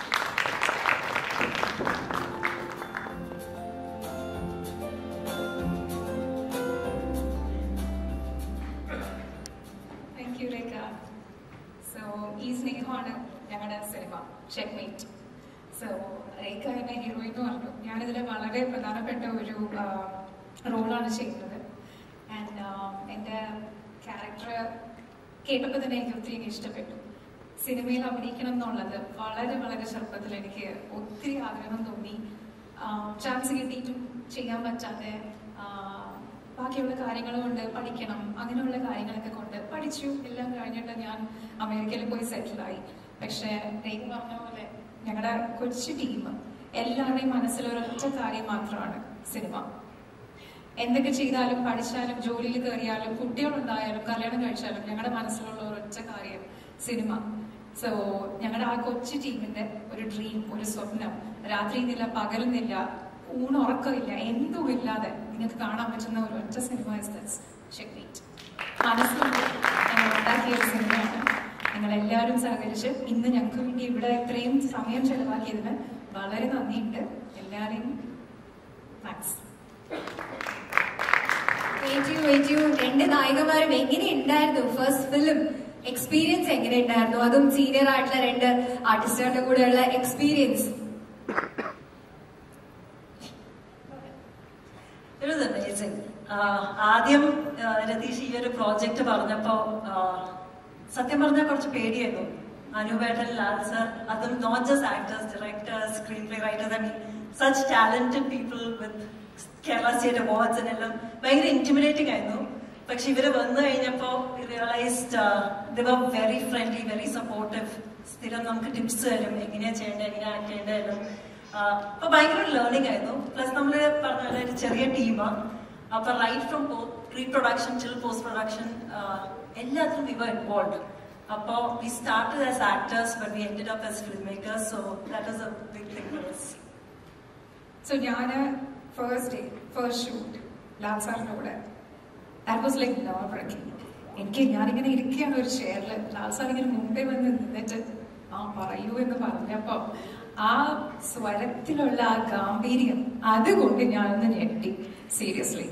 thank you Rekha so ഈ സ്നേഹമാണ് ഞങ്ങളുടെ cinema checkmate so രേഖ എന്ന ഹീറോയിൻ എന്ന് പറഞ്ഞു ഞാനിതിൽ വളരെ പ്രധാനപ്പെട്ട ഒരു റോളാണ് ചെയ്യുന്നത് ആൻഡ് എൻ്റെ ക്യാരക്ടർ കേട്ടപ്പോൾ തന്നെ എനിക്ക് ഒത്തിരി അങ്ങ് ഇഷ്ടപ്പെട്ടു സിനിമയിൽ അഭിനയിക്കണം എന്നുള്ളത് വളരെ വളരെ ചെറുപ്പത്തിൽ എനിക്ക് ഒത്തിരി ആഗ്രഹം തോന്നി ചാൻസ് കിട്ടിയിട്ടും ചെയ്യാൻ പറ്റാതെ ആ, ബാക്കിയുള്ള കാര്യങ്ങൾ കൊണ്ട് പഠിക്കണം അങ്ങനെയുള്ള കാര്യങ്ങളൊക്കെ കൊണ്ട് പഠിച്ചു എല്ലാം കഴിഞ്ഞിട്ട് ഞാൻ അമേരിക്കയിൽ പോയി സെറ്റിലായി പക്ഷേ രേഖ പറഞ്ഞ പോലെ ഞങ്ങളുടെ കൊച്ചു ടീം എല്ലാവരുടെയും മനസ്സിൽ ഒരൊറ്റ കാര്യം മാത്രമാണ് സിനിമ എന്തൊക്കെ ചെയ്താലും പഠിച്ചാലും ജോലിയിൽ കയറിയാലും കുട്ടികളുണ്ടായാലും കല്യാണം കഴിച്ചാലും ഞങ്ങളുടെ മനസ്സിലുള്ള ഒരൊറ്റ കാര്യം സിനിമ സോ ഞങ്ങളുടെ ആ കൊച്ചു ടീമിന്റെ ഒരു ഡ്രീം ഒരു സ്വപ്നം രാത്രിന്നില്ല പകലുന്നില്ല ഊണുറക്കമില്ല എന്തും ഇല്ലാതെ നിങ്ങൾക്ക് കാണാൻ പറ്റുന്ന ഒരു ഒറ്റ സിനിമ ചെക്മേറ്റ് മനസ്സുകൊണ്ട് ഞങ്ങൾ ഉണ്ടാക്കിയ ഒരു സിനിമയാണ് നിങ്ങൾ എല്ലാവരും സഹകരിച്ച് ഇന്ന് ഞങ്ങൾക്ക് വേണ്ടി ഇവിടെ ഇത്രയും സമയം ചെലവാക്കിയതിന് വളരെ നന്ദിയുണ്ട് എല്ലാവരെയും thanks Wait you, wait you. രണ്ട് നായികമാരും എങ്ങനെ ഉണ്ടായിരുന്നു ഫസ്റ്റ് ഫിലിം എക്സ്പീരിയൻസ് എങ്ങനെ ഉണ്ടായിരുന്നു അതും സീനിയർ ആയിട്ടുള്ള രണ്ട് ആർട്ടിസ്റ്റുകളുടെ കൂടെയുള്ള എക്സ്പീരിയൻസ് It was amazing. ആഹ് ആദ്യം ആഹ് രതീഷ് ഈ ഒരു പ്രോജക്റ്റ് പറഞ്ഞപ്പോ ആഹ് സത്യം പറഞ്ഞാൽ കുറച്ച് പേടിയായിരുന്നു അനുപേട്ടൻ ലാൽ സർ അതും not just actors directors screenplay writers I mean such talented people with Kerala state awards എല്ലാം ഭയങ്കര ഇന്റിമിഡേറ്റിംഗ് ആയിരുന്നു പക്ഷെ ഇവര് വന്നു കഴിഞ്ഞപ്പോ realised the very friendly very supportive സ്ഥിരം നമുക്ക് ടിപ്സ് തരും എങ്ങനെയാ ചെയ്യേണ്ടത് എങ്ങനെയാ ആക്ട് ചെയ്യേണ്ടത് എല്ലാം ആഹ് അപ്പൊ ഭയങ്കര ലേണിംഗ് ആയിരുന്നു പ്ലസ് നമ്മള് പറഞ്ഞ പോലെ ഒരു ചെറിയ ടീമാണ് അപ്പൊ right from pre production till post production എല്ലാത്തിലും വി വർ ഇൻവോൾവ് അപ്പോ we started as actors but we ended up as filmmakers so that was a big thing for us so ഞാൻ first day first shoot Lal സാറിൻ്റെ കൂടെ that was like nerve breaking എനിക്ക് ഞാനിങ്ങനെ ഇരിക്കുകയാണ് ഒരു ചെയറിൽ Lal sir ഇങ്ങനെ മുമ്പേ വന്ന് നിന്നിട്ട് ആ പറയൂ എന്ന് പറഞ്ഞപ്പോ ആ സ്വരത്തിലുള്ള ആ ഗാംഭീര്യം അതുകൊണ്ട് ഞാനൊന്ന് ഞെട്ടി സീരിയസ്ലി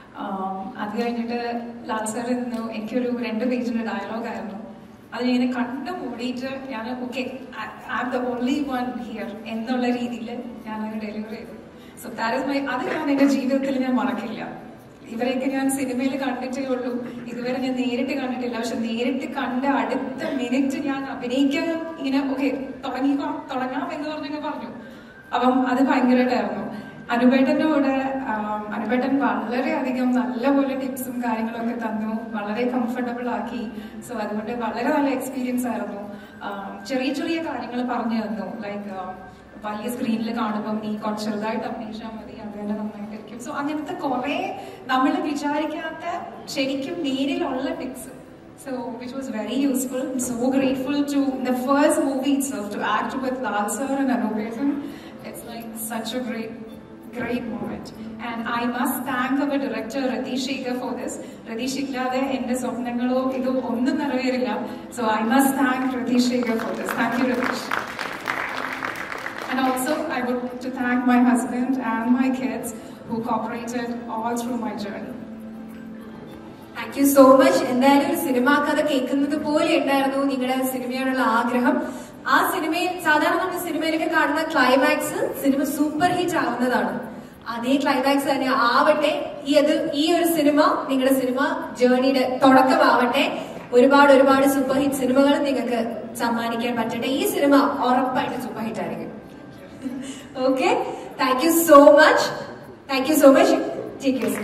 അത് കഴിഞ്ഞിട്ട് ലാൽ സാർ ഇന്ന് എനിക്കൊരു രണ്ട് പേജിന്റെ ഡയലോഗ് ആയിരുന്നു അത് ഞാൻ കണ്ടു മൂടിയിട്ട് ഞാൻ okay I am the only one here എന്നുള്ള രീതിയിൽ ഞാൻ അത് ഡെലിവറി ചെയ്തു സോ ദാറ്റ് ഇസ് മൈ അത് ഞാൻ എന്റെ ജീവിതത്തിൽ ഞാൻ മറക്കില്ല ഇവരെയൊക്കെ ഞാൻ സിനിമയിൽ കണ്ടിട്ടേ ഉള്ളൂ ഇതുവരെ ഞാൻ നേരിട്ട് കണ്ടിട്ടില്ല പക്ഷെ നേരിട്ട് കണ്ട അടുത്ത മിനിറ്റ് ഞാൻ അഭിനയിക്കാൻ ഇങ്ങനെ ഓക്കെ തുടങ്ങി തുടങ്ങാം എന്ന് പറഞ്ഞങ്ങ് പറഞ്ഞു അപ്പം അത് ഭയങ്കരമായിട്ടായിരുന്നു അനുപേട്ടന്റെ കൂടെ ആം, അനുപേട്ടൻ വളരെയധികം നല്ലപോലെ ടിപ്സും കാര്യങ്ങളൊക്കെ തന്നു വളരെ കംഫർട്ടബിൾ ആക്കി സോ അതുകൊണ്ട് വളരെ നല്ല എക്സ്പീരിയൻസ് ആയിരുന്നു ആം, ചെറിയ ചെറിയ കാര്യങ്ങൾ പറഞ്ഞു തന്നു ലൈക്ക് വലിയ സ്ക്രീനിൽ കാണുമ്പോൾ നീ കുറച്ച് ചെറുതായിട്ട് അഭിനയിച്ചാൽ മതി അത് തന്നെ നന്നായിട്ടിരിക്കും സോ അങ്ങനത്തെ കുറെ നമ്മൾ വിചാരിക്കാത്ത ശരിക്കും നേരിലുള്ള tips So, which was very useful. I'm so grateful to the first movie itself to act with Lal sir and Anupetan. It's like such a great, great moment. And I must thank our director Ratish Shekhar for this. Ratish ഇല്ലാതെ എന്റെ സ്വപ്നങ്ങളോ ഇതോ ഒന്നും നിറവേറില്ല so I must thank Ratheesh Shekhar for this thank you Ratheesh And also, I would like to thank my husband and my kids who cooperated all through my journey. Thank you so much എന്തായാലും ഒരു cinema കഥ കേൾക്കുന്നത് പോലെ ഉണ്ടായിരുന്നു നിങ്ങളുടെ സിനിമയോടുള്ള ആഗ്രഹം ആ സിനിമയിൽ സാധാരണ നമ്മൾ സിനിമയിലൊക്കെ കാണുന്ന ക്ലൈമാക്സ് സിനിമ സൂപ്പർ ഹിറ്റ് ആവുന്നതാണ് അതേ ക്ലൈമാക്സ് തന്നെ ആവട്ടെ ഈ അത് ഈ ഒരു സിനിമ നിങ്ങളുടെ സിനിമ ജേർണിയുടെ തുടക്കമാവട്ടെ ഒരുപാട് ഒരുപാട് സൂപ്പർ ഹിറ്റ് സിനിമകൾ നിങ്ങൾക്ക് സമ്മാനിക്കാൻ പറ്റട്ടെ ഈ സിനിമ ഉറപ്പായിട്ട് സൂപ്പർ ഹിറ്റ് ആയിരിക്കും okay thank you so much thank you so much take you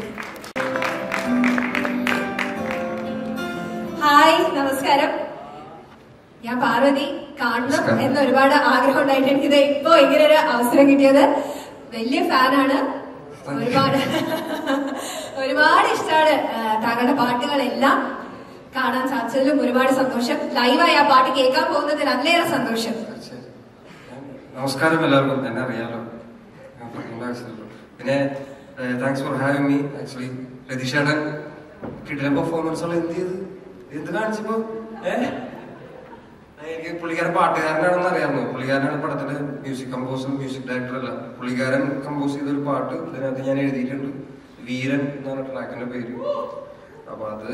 hi നമസ്കാരം ഞാൻ പാർവതി കാണണം എന്ന് ഒരുപാട് ആഗ്രഹം ഉണ്ടായിട്ട് എനിക്കിത് ഇപ്പൊ ഇങ്ങനെ ഒരു അവസരം കിട്ടിയത് വലിയ ഫാനാണ് ഒരുപാട് ഒരുപാട് ഇഷ്ടമാണ് താങ്കളുടെ പാട്ടുകളെല്ലാം കാണാൻ സാധിച്ചതിലും ഒരുപാട് സന്തോഷം ലൈവായി ആ പാട്ട് കേൾക്കാൻ പോകുന്നതിൽ അതിലേറെ സന്തോഷം നമസ്കാരം എല്ലാവർക്കും എന്നെ അറിയാലോ ഞാൻ പറയേണ്ട ആവശ്യമില്ലല്ലോ പിന്നെ thanks for having me actually രതീഷേട്ടൻ കിട്ടിയ പെർഫോമൻസുകൾ എന്ത് ചെയ്ത് എന്ത് കാണിച്ചപ്പോ ഏഹ് എനിക്ക് പുള്ളിക്കാരൻ പാട്ടുകാരനാണെന്ന് അറിയാമോ പുള്ളിക്കാരനാണ് പടത്തിന്റെ മ്യൂസിക് കമ്പോസർ മ്യൂസിക് ഡയറക്ടർ അല്ല പുള്ളിക്കാരൻ കമ്പോസ് ചെയ്ത ഒരു പാട്ട് ഇതിനകത്ത് ഞാൻ എഴുതിയിട്ടുണ്ട് വീരൻ എന്നാണ് ട്രാക്കിന്റെ പേര് അപ്പൊ അത്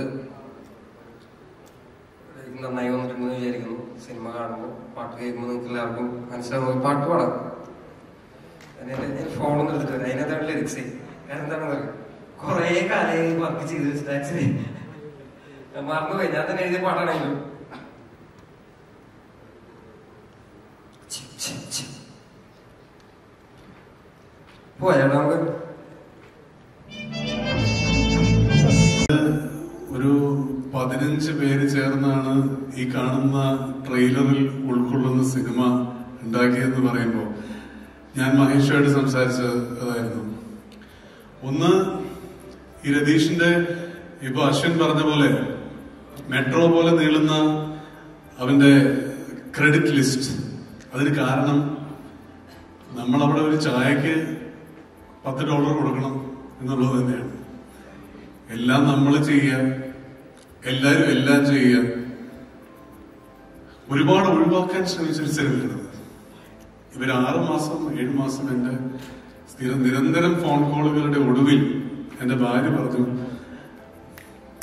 നന്നായി വന്നിട്ടുണ്ടെന്ന് വിചാരിക്കുന്നു സിനിമ കാണുമ്പോൾ പാട്ട് കേൾക്കുമ്പോൾ നിങ്ങൾക്ക് എല്ലാവർക്കും മനസ്സിലാവും പാട്ട് പാടാം ഫോണൊന്നും എടുത്തിട്ട് വരാം അതിനകത്താണ് ലിറിക്സ് കാരണം എന്താണെന്ന് അറിയാം കുറേ കാലമായി വർക്ക് ചെയ്ത് വെച്ചിട്ട് ആക്ച്വലി മറന്നുപോയി ഞാൻ തന്നെ എഴുതിയ പാട്ടാണെങ്കിലും പോയാ നമുക്ക് ഒരു പതിനഞ്ച് പേര് ചേർന്നാണ് ഈ കാണുന്ന ട്രെയിലറിൽ ഉൾക്കൊള്ളുന്ന സിനിമ ഉണ്ടാക്കിയതെന്ന് പറയുമ്പോൾ ഞാൻ മഹേഷുമായിട്ട് സംസാരിച്ചത് അതായിരുന്നു ഒന്ന് ഈ രതീഷിന്റെ ഇപ്പൊ അശ്വിൻ പറഞ്ഞ പോലെ മെട്രോ പോലെ നീളുന്ന അവന്റെ ക്രെഡിറ്റ് ലിസ്റ്റ് അതിന് കാരണം നമ്മളവിടെ ഒരു ചായക്ക് പത്ത് ഡോളർ കൊടുക്കണം എന്നുള്ളത് തന്നെയാണ് എല്ലാം നമ്മൾ ചെയ്യുക എല്ലാവരും എല്ലാം ചെയ്യുക ഒരുപാട് ഒഴിവാക്കാൻ ശ്രമിച്ചൊരു സിനിമയാണത് ഇവർ ആറ് മാസം ഏഴ് മാസം എന്റെ സ്ഥിരം നിരന്തരം ഫോൺ കോളുകളുടെ ഒടുവിൽ എന്റെ ഭാര്യ പറഞ്ഞു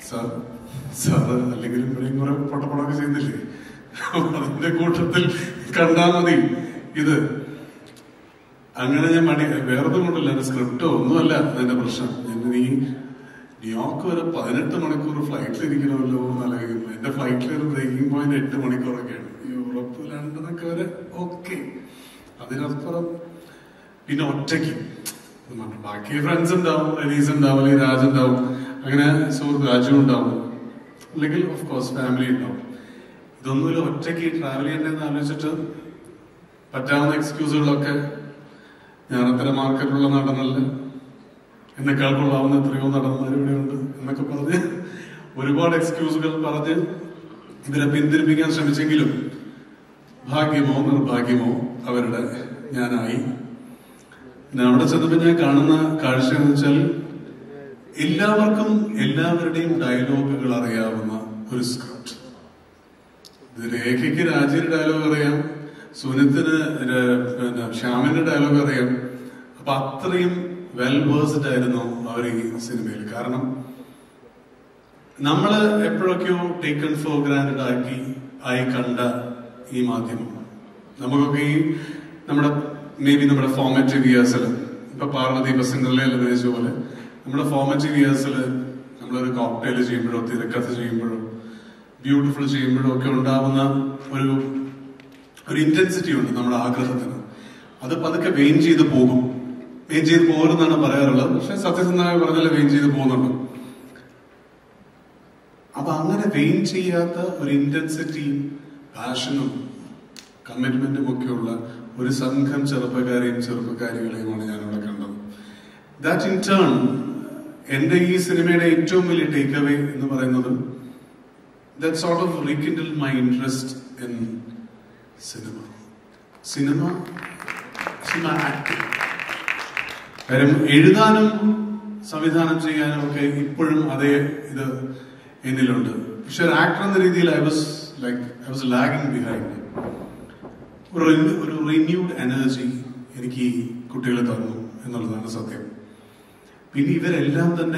സാർ സാറ് അല്ലെങ്കിലും ഇവിടെയും കുറെ പൊട്ടപ്പടമൊക്കെ ചെയ്യുന്നില്ലേ അതിന്റെ കൂട്ടത്തിൽ കണ്ടാ മതി ഇത് അങ്ങനെ ഞാൻ മടി വേറൊന്നും കൊണ്ടല്ല എന്റെ സ്ക്രിപ്റ്റോ ഒന്നുമല്ല അതിന്റെ പ്രശ്നം ഞാൻ നീ ന്യൂയോർക്ക് വരെ പതിനെട്ട് മണിക്കൂർ ഫ്ലൈറ്റിൽ ഇരിക്കണമല്ലോ എന്ന് ആലോചിക്കുന്നു എന്റെ ഫ്ലൈറ്റിൽ ഒരു ബ്രേക്കിംഗ് പോയിന്റ് എട്ട് മണിക്കൂറൊക്കെയാണ് യൂറോപ്പ് ലണ്ടനൊക്കെ വരെ ഓക്കെ അതിനപ്പുറം പിന്നെ ഒറ്റയ്ക്ക് ബാക്കി ഫ്രണ്ട്സ് ഉണ്ടാവും റെലീസ് ഉണ്ടാവും അല്ലെങ്കിൽ രാജ് ഉണ്ടാവും അങ്ങനെ സുഹൃത്ത് രാജു ഉണ്ടാവും അല്ലെങ്കിൽ ഓഫ് കോഴ്സ് ഫാമിലി ഉണ്ടാവും ഇതൊന്നുമില്ല ഒറ്റയ്ക്ക് ട്രാവൽ ചെയ്യണ്ടെന്ന് ആലോചിച്ചിട്ട് പറ്റാവുന്ന എക്സ്ക്യൂസുകളൊക്കെ ഞാൻ അത്ര മാർക്കറ്റുള്ള നടനല്ല എന്നെക്കാൾ കൊള്ളാവുന്ന എത്രയോ നടന്മാർ ഇവിടെയുണ്ട് എന്നൊക്കെ പറഞ്ഞ് ഒരുപാട് എക്സ്ക്യൂസുകൾ പറഞ്ഞ് ഇവരെ പിന്തിരിപ്പിക്കാൻ ശ്രമിച്ചെങ്കിലും ഭാഗ്യമോ നിർഭാഗ്യമോ അവരുടെ ഞാനായി പിന്നെ അവിടെ ചെന്നപ്പോ ഞാൻ കാണുന്ന കാഴ്ച എന്ന് വെച്ചാൽ എല്ലാവർക്കും എല്ലാവരുടെയും ഡയലോഗുകൾ അറിയാവുന്ന ഒരു സ്ക്രിപ്റ്റ് ഇത് രേഖയ്ക്ക് രാജീവ് ഡയലോഗ് അറിയാം സുനിത്തിന് ര- പിന്നെ ശ്യാമിന്റെ ഡയലോഗ് അറിയാം അപ്പൊ അത്രയും വെൽ വേഴ്സ്ഡ് ആയിരുന്നു അവർ ഈ സിനിമയിൽ കാരണം നമ്മള് എപ്പോഴൊക്കെയോ ടേക്കൺ ഫോർ ഗ്രാൻഡ് ആക്കി ആയി കണ്ട ഈ മാധ്യമം നമുക്കൊക്കെ ഈ നമ്മുടെ മേ ബി നമ്മുടെ ഫോർമാറ്റീവ് ഇയേഴ്സിൽ ഇപ്പൊ പാർവതി ബസിന്റെ അഭിനയിച്ച പോലെ നമ്മുടെ ഫോർമാറ്റീവ് ഇയേഴ്സിൽ നമ്മളൊരു കോക്ടെയിൽ ചെയ്യുമ്പോഴോ തിരക്കഥ ചെയ്യുമ്പോഴോ ബ്യൂട്ടിഫുൾ ചെയ്യുമ്പോഴോ ഒക്കെ ഉണ്ടാവുന്ന ഒരു ഒരു ഇന്റൻസിറ്റി ഉണ്ട് നമ്മുടെ ആഗ്രഹത്തിന് അത് പതുക്കെ വെയിൻ ചെയ്ത് പോകും വെയിൻ ചെയ്ത് പോരുന്നാണ് പറയാറുള്ളത് പക്ഷെ സത്യസന്ധമായി പറഞ്ഞാൽ വെയിൻ ചെയ്ത് പോകുന്നുണ്ട് അപ്പൊ അങ്ങനെ വെയിൻ ചെയ്യാത്ത ഒരു ഇന്റൻസിറ്റിയും പാഷനും കമ്മിറ്റ്മെന്റും ഒക്കെയുള്ള ഒരു സംഘം ചെറുപ്പക്കാരെയും ചെറുപ്പക്കാരികളെയുമാണ് ഞാൻ അവിടെ കണ്ടത് ദാറ്റ് ഇൻ ടേൺ എന്റെ ഈ സിനിമയുടെ ഏറ്റവും വലിയ ടേക്ക് അവേ എന്ന് പറയുന്നത് that sort of rekindle my interest in cinema cinema cinema acting കാര്യം എഴുതാനും സംവിധാനം ചെയ്യാനും ഒക്കെ ഇപ്പോഴും അതേ ഇത് എന്നിലുണ്ട് പക്ഷെ ഒരു ആക്ടർ എന്ന രീതിയിൽ I was like I was lagging behind ഒരു renew- ഒരു റിന്യൂഡ് എനർജി എനിക്ക് ഈ കുട്ടികൾ തന്നു എന്നുള്ളതാണ് സത്യം പിന്നെ ഇവരെല്ലാം തന്നെ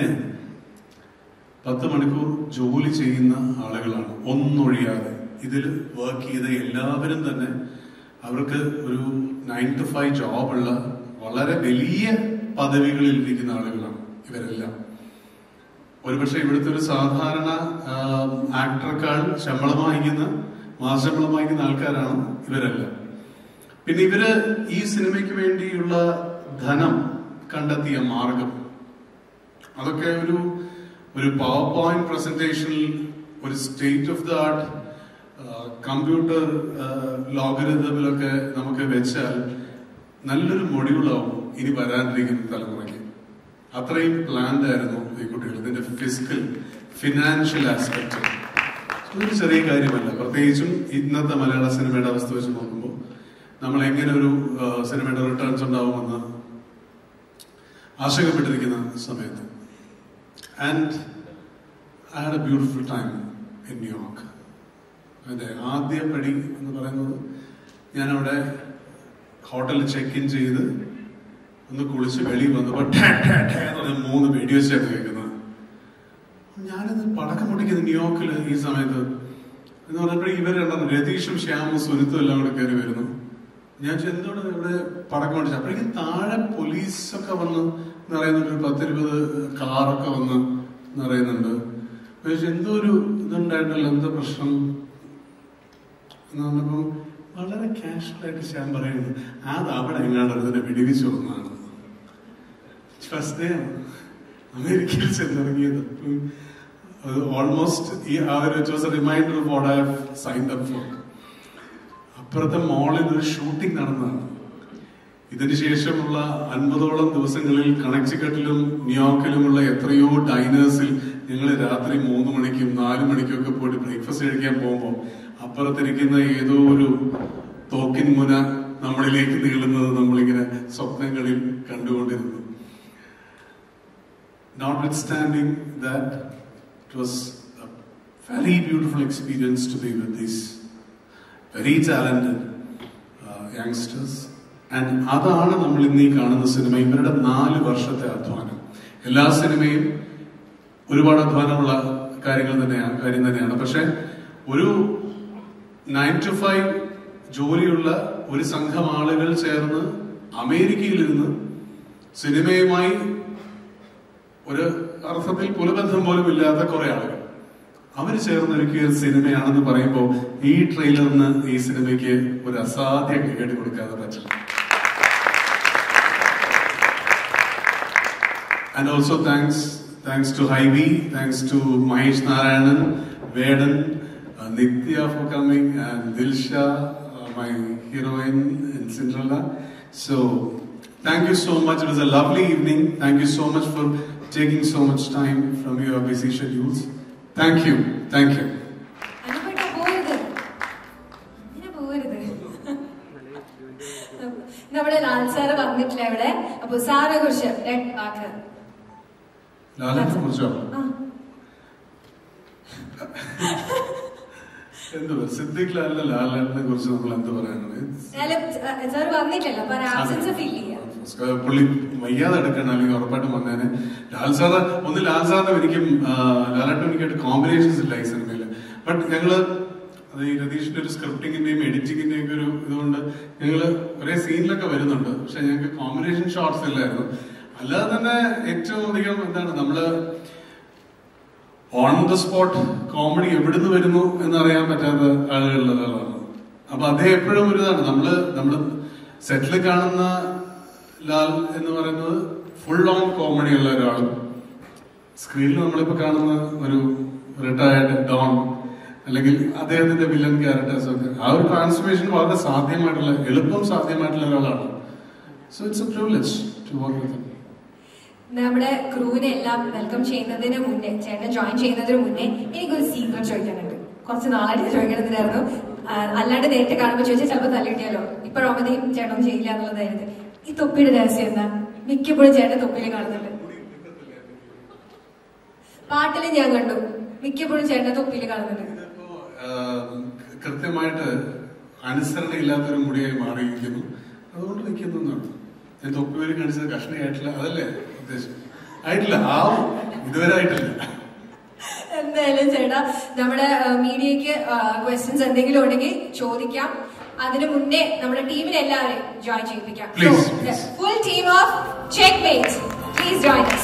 പത്ത് മണിക്കൂർ ജോലി ചെയ്യുന്ന ആളുകളാണ് ഒന്നൊഴിയാതെ ഇതിൽ വർക്ക് ചെയ്ത എല്ലാവരും തന്നെ അവർക്ക് ഒരു നയൻ ടു ഫൈവ് ജോബുള്ള വളരെ വലിയ പദവികളിൽ ഇരിക്കുന്ന ആളുകളാണ് ഇവരെല്ലാം ഒരുപക്ഷെ ഇവിടുത്തെ ഒരു സാധാരണ ആക്ടറേക്കാൾ ശമ്പളം വാങ്ങിക്കുന്ന മാസശമ്പളം വാങ്ങിക്കുന്ന ആൾക്കാരാണ് ഇവരെല്ലാം പിന്നെ ഇവര് ഈ സിനിമയ്ക്ക് വേണ്ടിയുള്ള ധനം കണ്ടെത്തിയ മാർഗം അതൊക്കെ ഒരു ഒരു പവർ പോയിന്റ് പ്രസന്റേഷനിൽ ഒരു state of the art computer ലോഗരിതമിലൊക്കെ നമുക്ക് വെച്ചാൽ നല്ലൊരു മൊഡ്യൂളാവും ഇനി വരാനിരിക്കുന്ന തലമുറയ്ക്ക് അത്രയും പ്ലാൻഡ് ആയിരുന്നു ഈ കുട്ടികൾ ഇതിന്റെ ഫിസിക്കൽ ഫിനാൻഷ്യൽ ആസ്പെക്ട് ഒരു ചെറിയ കാര്യമല്ല പ്രത്യേകിച്ചും ഇന്നത്തെ മലയാള സിനിമയുടെ അവസ്ഥ വെച്ച് നോക്കുമ്പോൾ നമ്മൾ എങ്ങനെ ഒരു ആ, സിനിമയുടെ റിട്ടേൺസ് ഉണ്ടാവുമെന്ന് ആശങ്കപ്പെട്ടിരിക്കുന്ന സമയത്ത് and I had a beautiful time in New York അതെ ആദ്യ പടി എന്ന് പറയുന്നത് ഞാൻ അവിടെ ഹോട്ടലിൽ ചെക്ക് ഇൻ ചെയ്ത് ഒന്ന് കുളിച്ച് വെളിയിൽ വന്നപ്പോൾ ടാ, ടാ, ടാ എന്ന് പറഞ്ഞ മൂന്ന് വെടിവെച്ചാണ് കേൾക്കുന്നത് ഞാനിത് പടക്കം പൊട്ടിക്കുന്നത് ന്യൂയോർക്കിൽ ഈ സമയത്ത് എന്ന് പറഞ്ഞപ്പോൾ ഇവർ രണ്ടെണ്ണം രതീഷും ശ്യാമും സുനിത്തും എല്ലാം കൂടെ കയറി വരുന്നു ഞാൻ ചോദിച്ചു, എന്തുകൊണ്ട് ഇവിടെ പടക്കം പൊട്ടിച്ചു അപ്പോഴേക്കും താഴെ പോലീസൊക്കെ വന്ന് നിറയുന്നുണ്ട് ഒരു പത്തിരുപത് കാറൊക്കെ വന്ന് നിറയുന്നുണ്ട് അപ്പൊ ഞാൻ ചോദിച്ചു, എന്തോ ഒരു ഇതുണ്ടായിട്ടല്ലോ എന്താ പ്രശ്നം എന്ന് പറഞ്ഞപ്പം വളരെ കാഷ്വൽ ആയിട്ട് ശ്യാം പറയുന്നു അത് അവിടെ എങ്ങാണ്ട് ഇതിനെ വെടിവെച്ച് ഒന്നാണ് ഫസ്റ്റ് ഡേ അമേരിക്കയിൽ ചെന്നിറങ്ങിയത് അപ്പം അത് ഓൾമോസ്റ്റ് ഈ ആ ഒരു it was a reminder of what I have signed up for അപ്പുറത്തെ മോളിൽ ഒരു ഷൂട്ടിംഗ് നടന്നതാണ് ഇതിന് ശേഷമുള്ള അൻപതോളം ദിവസങ്ങളിൽ കണക്റ്റിക്കട്ടിലും ന്യൂയോർക്കിലുമുള്ള എത്രയോ ഡൈനേഴ്സിൽ ഞങ്ങൾ രാത്രി മൂന്ന് മണിക്കും നാല് മണിക്കും ഒക്കെ പോയിട്ട് ബ്രേക്ക്ഫാസ്റ്റ് കഴിക്കാൻ പോകുമ്പോൾ അപ്പുറത്തിരിക്കുന്ന ഏതോ ഒരു തോക്കിൻ മുന നമ്മളിലേക്ക് നീളുന്നത് നമ്മളിങ്ങനെ സ്വപ്നങ്ങളിൽ കണ്ടുകൊണ്ടിരുന്നു Notwithstanding that, it was a very beautiful experience to be with these very talented uh, youngsters. And അതാണ് നമ്മൾ ഇന്ന് ഈ കാണുന്ന സിനിമ ഇവരുടെ നാല് വർഷത്തെ അധ്വാനം എല്ലാ സിനിമയും ഒരുപാട് അധ്വാനമുള്ള കാര്യങ്ങൾ തന്നെയാണ് കാര്യം തന്നെയാണ് പക്ഷെ ഒരു നയൻ ടു ഫൈവ് ജോലിയുള്ള ഒരു സംഘം ആളുകൾ ചേർന്ന് അമേരിക്കയിലിരുന്ന് സിനിമയുമായി ഒരു അർത്ഥത്തിൽ കുലബന്ധം പോലും ഇല്ലാത്ത കുറെ ആളുകൾ അവര് ചേർന്നൊരുക്കിയ ഒരു സിനിമയാണെന്ന് പറയുമ്പോൾ ഈ ട്രെയിലറിന് ഈ സിനിമയ്ക്ക് ഒരു അസാധ്യ കേട് കൊടുക്കാതെ പറ്റില്ല And also thanks thanks to Hyvee, thanks to Mahesh Narayanan, Vedan, uh, Nitya for coming, and Dilsha, uh, my heroine in Cinderella. So thank you so much. It was a lovely evening. Thank you so much for taking so much time from your busy schedules. Thank you. Thank you. അനുപേട്ട പോരുത് ഇങ്ങനെ പോരുത് നമ്മുടെ Lal sir വന്നിട്ടില്ല ഇവിടെ അപ്പൊ സാറിനെ കുറിച്ച് രണ്ട് വാക്ക് ലാലനെ കുറിച്ചോ ആ. എന്തുവാ സിദ്ദിഖ് ലാലിന്റെ ലാലേട്ടനെ കുറിച്ച് നമ്മൾ എന്ത് പറയാനാണ് എന്നാലും സാർ വന്നിട്ടില്ല അപ്പൊ ആബ്സെൻസ് ഫീൽ ചെയ്യാം പുള്ളി വയ്യാതെ എടുക്കണം അല്ലെങ്കിൽ ഉറപ്പായിട്ടും വന്നേനെ ലാൽ സാറ് ഒന്ന് ലാൽ സാറിനും എനിക്കും ആ, ലാലേട്ടനും എനിക്കായിട്ട് കോമ്പിനേഷൻസ് ഇല്ല ഈ സിനിമയിൽ ബട്ട് ഞങ്ങള് അത് ഈ രതീഷിന്റെ ഒരു സ്ക്രിപ്റ്റിംഗിന്റെയും എഡിറ്റിംഗിന്റെയും ഒക്കെ ഒരു ഇതുകൊണ്ട് ഞങ്ങള് ഒരേ സീനിലൊക്കെ വരുന്നുണ്ട് പക്ഷെ ഞങ്ങൾക്ക് കോമ്പിനേഷൻ ഷോട്ട്സ് ഇല്ലായിരുന്നു അല്ലാതെ തന്നെ ഏറ്റവും അധികം എന്താണ് നമ്മള് ഓൺ ദ സ്പോട്ട് കോമഡി എവിടുന്ന് വരുന്നു എന്നറിയാൻ പറ്റാത്ത ആളുകളുള്ള ആളാണ് അപ്പൊ അദ്ദേഹം എപ്പോഴും ഒരു ഇതാണ് നമ്മള് നമ്മള് സെറ്റിൽ കാണുന്ന ലാൽ എന്ന് പറയുന്നത് ഫുൾ ഓൺ കോമഡി ഉള്ള ഒരാളും സ്ക്രീനിൽ നമ്മളിപ്പോ കാണുന്ന ഒരു റിട്ടയർഡ് ഡോൺ അല്ലെങ്കിൽ അദ്ദേഹത്തിന്റെ വില്ലൻ ക്യാരക്ടേഴ്സ് ഒക്കെ ആ ഒരു ട്രാൻസ്ഫോർമേഷൻ വളരെ സാധ്യമായിട്ടുള്ള എളുപ്പം സാധ്യമായിട്ടുള്ള ഒരാളാണ് so it's a privilege to work with നമ്മുടെ ക്രൂവിനെ എല്ലാം വെൽക്കം ചെയ്യുന്നതിന് മുന്നേ ചേട്ടൻ ജോയിൻ ചെയ്യുന്നതിന് മുന്നേ എനിക്കൊരു സീക്രട്ട് ചോദിക്കാനുണ്ട് കുറച്ച് നാളായിട്ട് ചോദിക്കണമെന്നായിരുന്നു ആ, അല്ലാണ്ട് നേരിട്ട് കാണുമ്പോൾ ചോദിച്ചാൽ ചിലപ്പോൾ തല്ലിട്ടിയാലോ ഇപ്പോഴാകുമ്പോഴത്തേക്കും ചേട്ടൻ ചെയ്യില്ല എന്നുള്ളതായിരുന്നു ഈ തൊപ്പിയുടെ രഹസ്യം എന്താ മിക്കപ്പോഴും ചേട്ടൻ തൊപ്പിയിൽ കാണുന്നുണ്ട് പാട്ടിൽ ഞാൻ കണ്ടു മിക്കപ്പോഴും ചേട്ടൻ തൊപ്പിയിൽ കാണുന്നുണ്ട് ആഹ് കൃത്യമായിട്ട് അനുസരണയില്ലാത്തൊരു മുടിയായി മാറിയിരിക്കുന്നു അതുകൊണ്ട് നിൽക്കുന്നു എന്നാണ് ഞാൻ തൊപ്പിവരി കാണിച്ചത് കഷ്ണയായിട്ടില്ല അതല്ലേ ഉദ്ദേശം ആയിട്ടില്ല ആവും ഇതുവരെ ആയിട്ടില്ല എന്തായാലും ചേട്ടാ നമ്മുടെ മീഡിയക്ക് ക്വസ്റ്റ്യൻസ് എന്തെങ്കിലും ഉണ്ടെങ്കിൽ ചോദിക്കാം അതിനു മുന്നേ നമ്മുടെ ടീമിനെ എല്ലാവരെയും ജോയിൻ ചെയ്യിപ്പിക്കാം Please, please. Full team of Checkmate please join us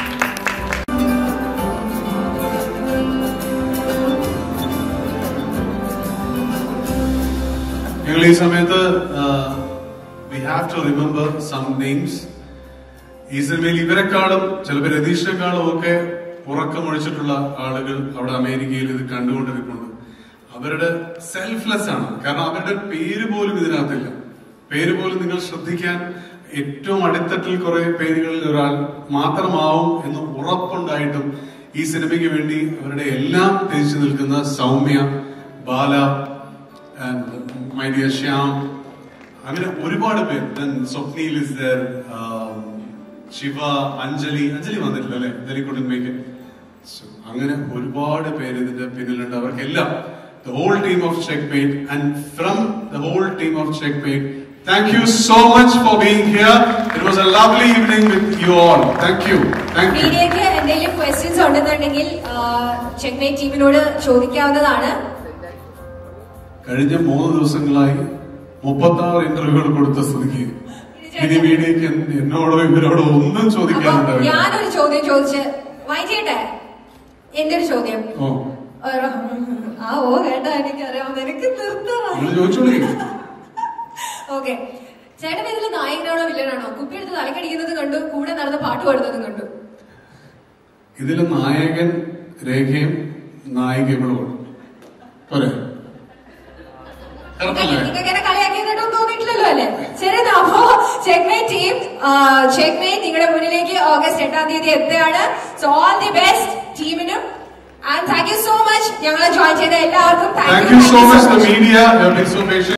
ഞങ്ങൾ ഈ സമയത്ത് we have to remember some names ഈ സിനിമയിൽ ഇവരെക്കാളും ചിലപ്പോൾ രതീഷിനെക്കാളും ഒക്കെ ഉറക്കമൊഴിച്ചിട്ടുള്ള ആളുകൾ അവിടെ അമേരിക്കയിൽ ഇത് കണ്ടുകൊണ്ടിരിക്കുന്നുണ്ട് അവരുടെ സെൽഫ്ലെസ് ആണ് കാരണം അവരുടെ പേര് പോലും ഇതിനകത്തില്ല പേര് പോലും നിങ്ങൾ ശ്രദ്ധിക്കാൻ ഏറ്റവും അടിത്തട്ടിൽ കുറെ പേരുകളിൽ ഒരാൾ മാത്രമാവും എന്ന് ഉറപ്പുണ്ടായിട്ടും ഈ സിനിമയ്ക്ക് വേണ്ടി അവരുടെ എല്ലാം ത്യജിച്ചു നിൽക്കുന്ന Soumya Bala and my dear Shyam അങ്ങനെ ഒരുപാട് പേര് Then Swapnil is there Shiva Anjali Anjali വന്നിട്ടില്ല അല്ലെ അഞ്ജലി കുട്ടൻ മേക്ക് അങ്ങനെ ഒരുപാട് പേര് ഇതിന്റെ പിന്നിലുണ്ട് അവർക്കെല്ലാം the whole team of Checkmate and from the whole team of Checkmate thank you so much for being here it was a lovely evening with you all thank you thank you മീഡിയക്ക് എന്തെങ്കിലും ക്വസ്റ്റ്യൻസ് ഉണ്ടെന്നുണ്ടെങ്കിൽ check mate ടീമിനോട് ചോദിക്കാവുന്നതാണ് കഴിഞ്ഞ മൂന്ന് ദിവസങ്ങളായി മുപ്പത്തി ആറ് ഇന്റർവ്യൂകൾ കൊടുത്ത സ്ഥിതിക്ക് ഇനി മീഡിയക്ക് എന്ത് എന്നോടോ ഇവരോടോ ഒന്നും അപ്പൊ ചോദിക്കാനുണ്ടാവില്ല ഞാനൊരു ചോദ്യം ചോദിച്ച് വായിച്ചേട്ടെ എന്റെ ഒരു ചോദ്യം ഓ ഒരു- ആ ഓ കേട്ടാ എനിക്കറിയാം നിനക്ക് നിർത്തണം നിങ്ങൾ ചോദിച്ചോളി ഓക്കെ ചേട്ടൻ ഇതിൽ നായകനാണോ വില്ലനാണോ കുപ്പി എടുത്ത് തലക്കടിക്കുന്നത് കണ്ടു കൂടെ നടന്ന് പാട്ട് പാടുന്നതും കണ്ടു ഇതില് നായകൻ രേഖയും നായികകളുമാണ് പോരെ കറക്റ്റല്ലേ നിങ്ങൾക്ക് എന്നെ കളിയാക്കിയതായിട്ടൊന്നും തോന്നിയിട്ടില്ലല്ലോ അല്ലേ ശരി എന്നാ, അപ്പോ ചെക്മേറ്റ് ടീം ചെക്മേറ്റ് നിങ്ങളുടെ മുന്നിലേക്ക് ഓഗസ്റ്റ് എട്ടാം തീയതി എത്തുകയാണ് സോ ഓൾ ദി ബെസ്റ്റ് ടീമിനും and thank you so much ഞങ്ങളെ ജോയിൻ ചെയ്ത എല്ലാവർക്കും thank you so much the media you been so patient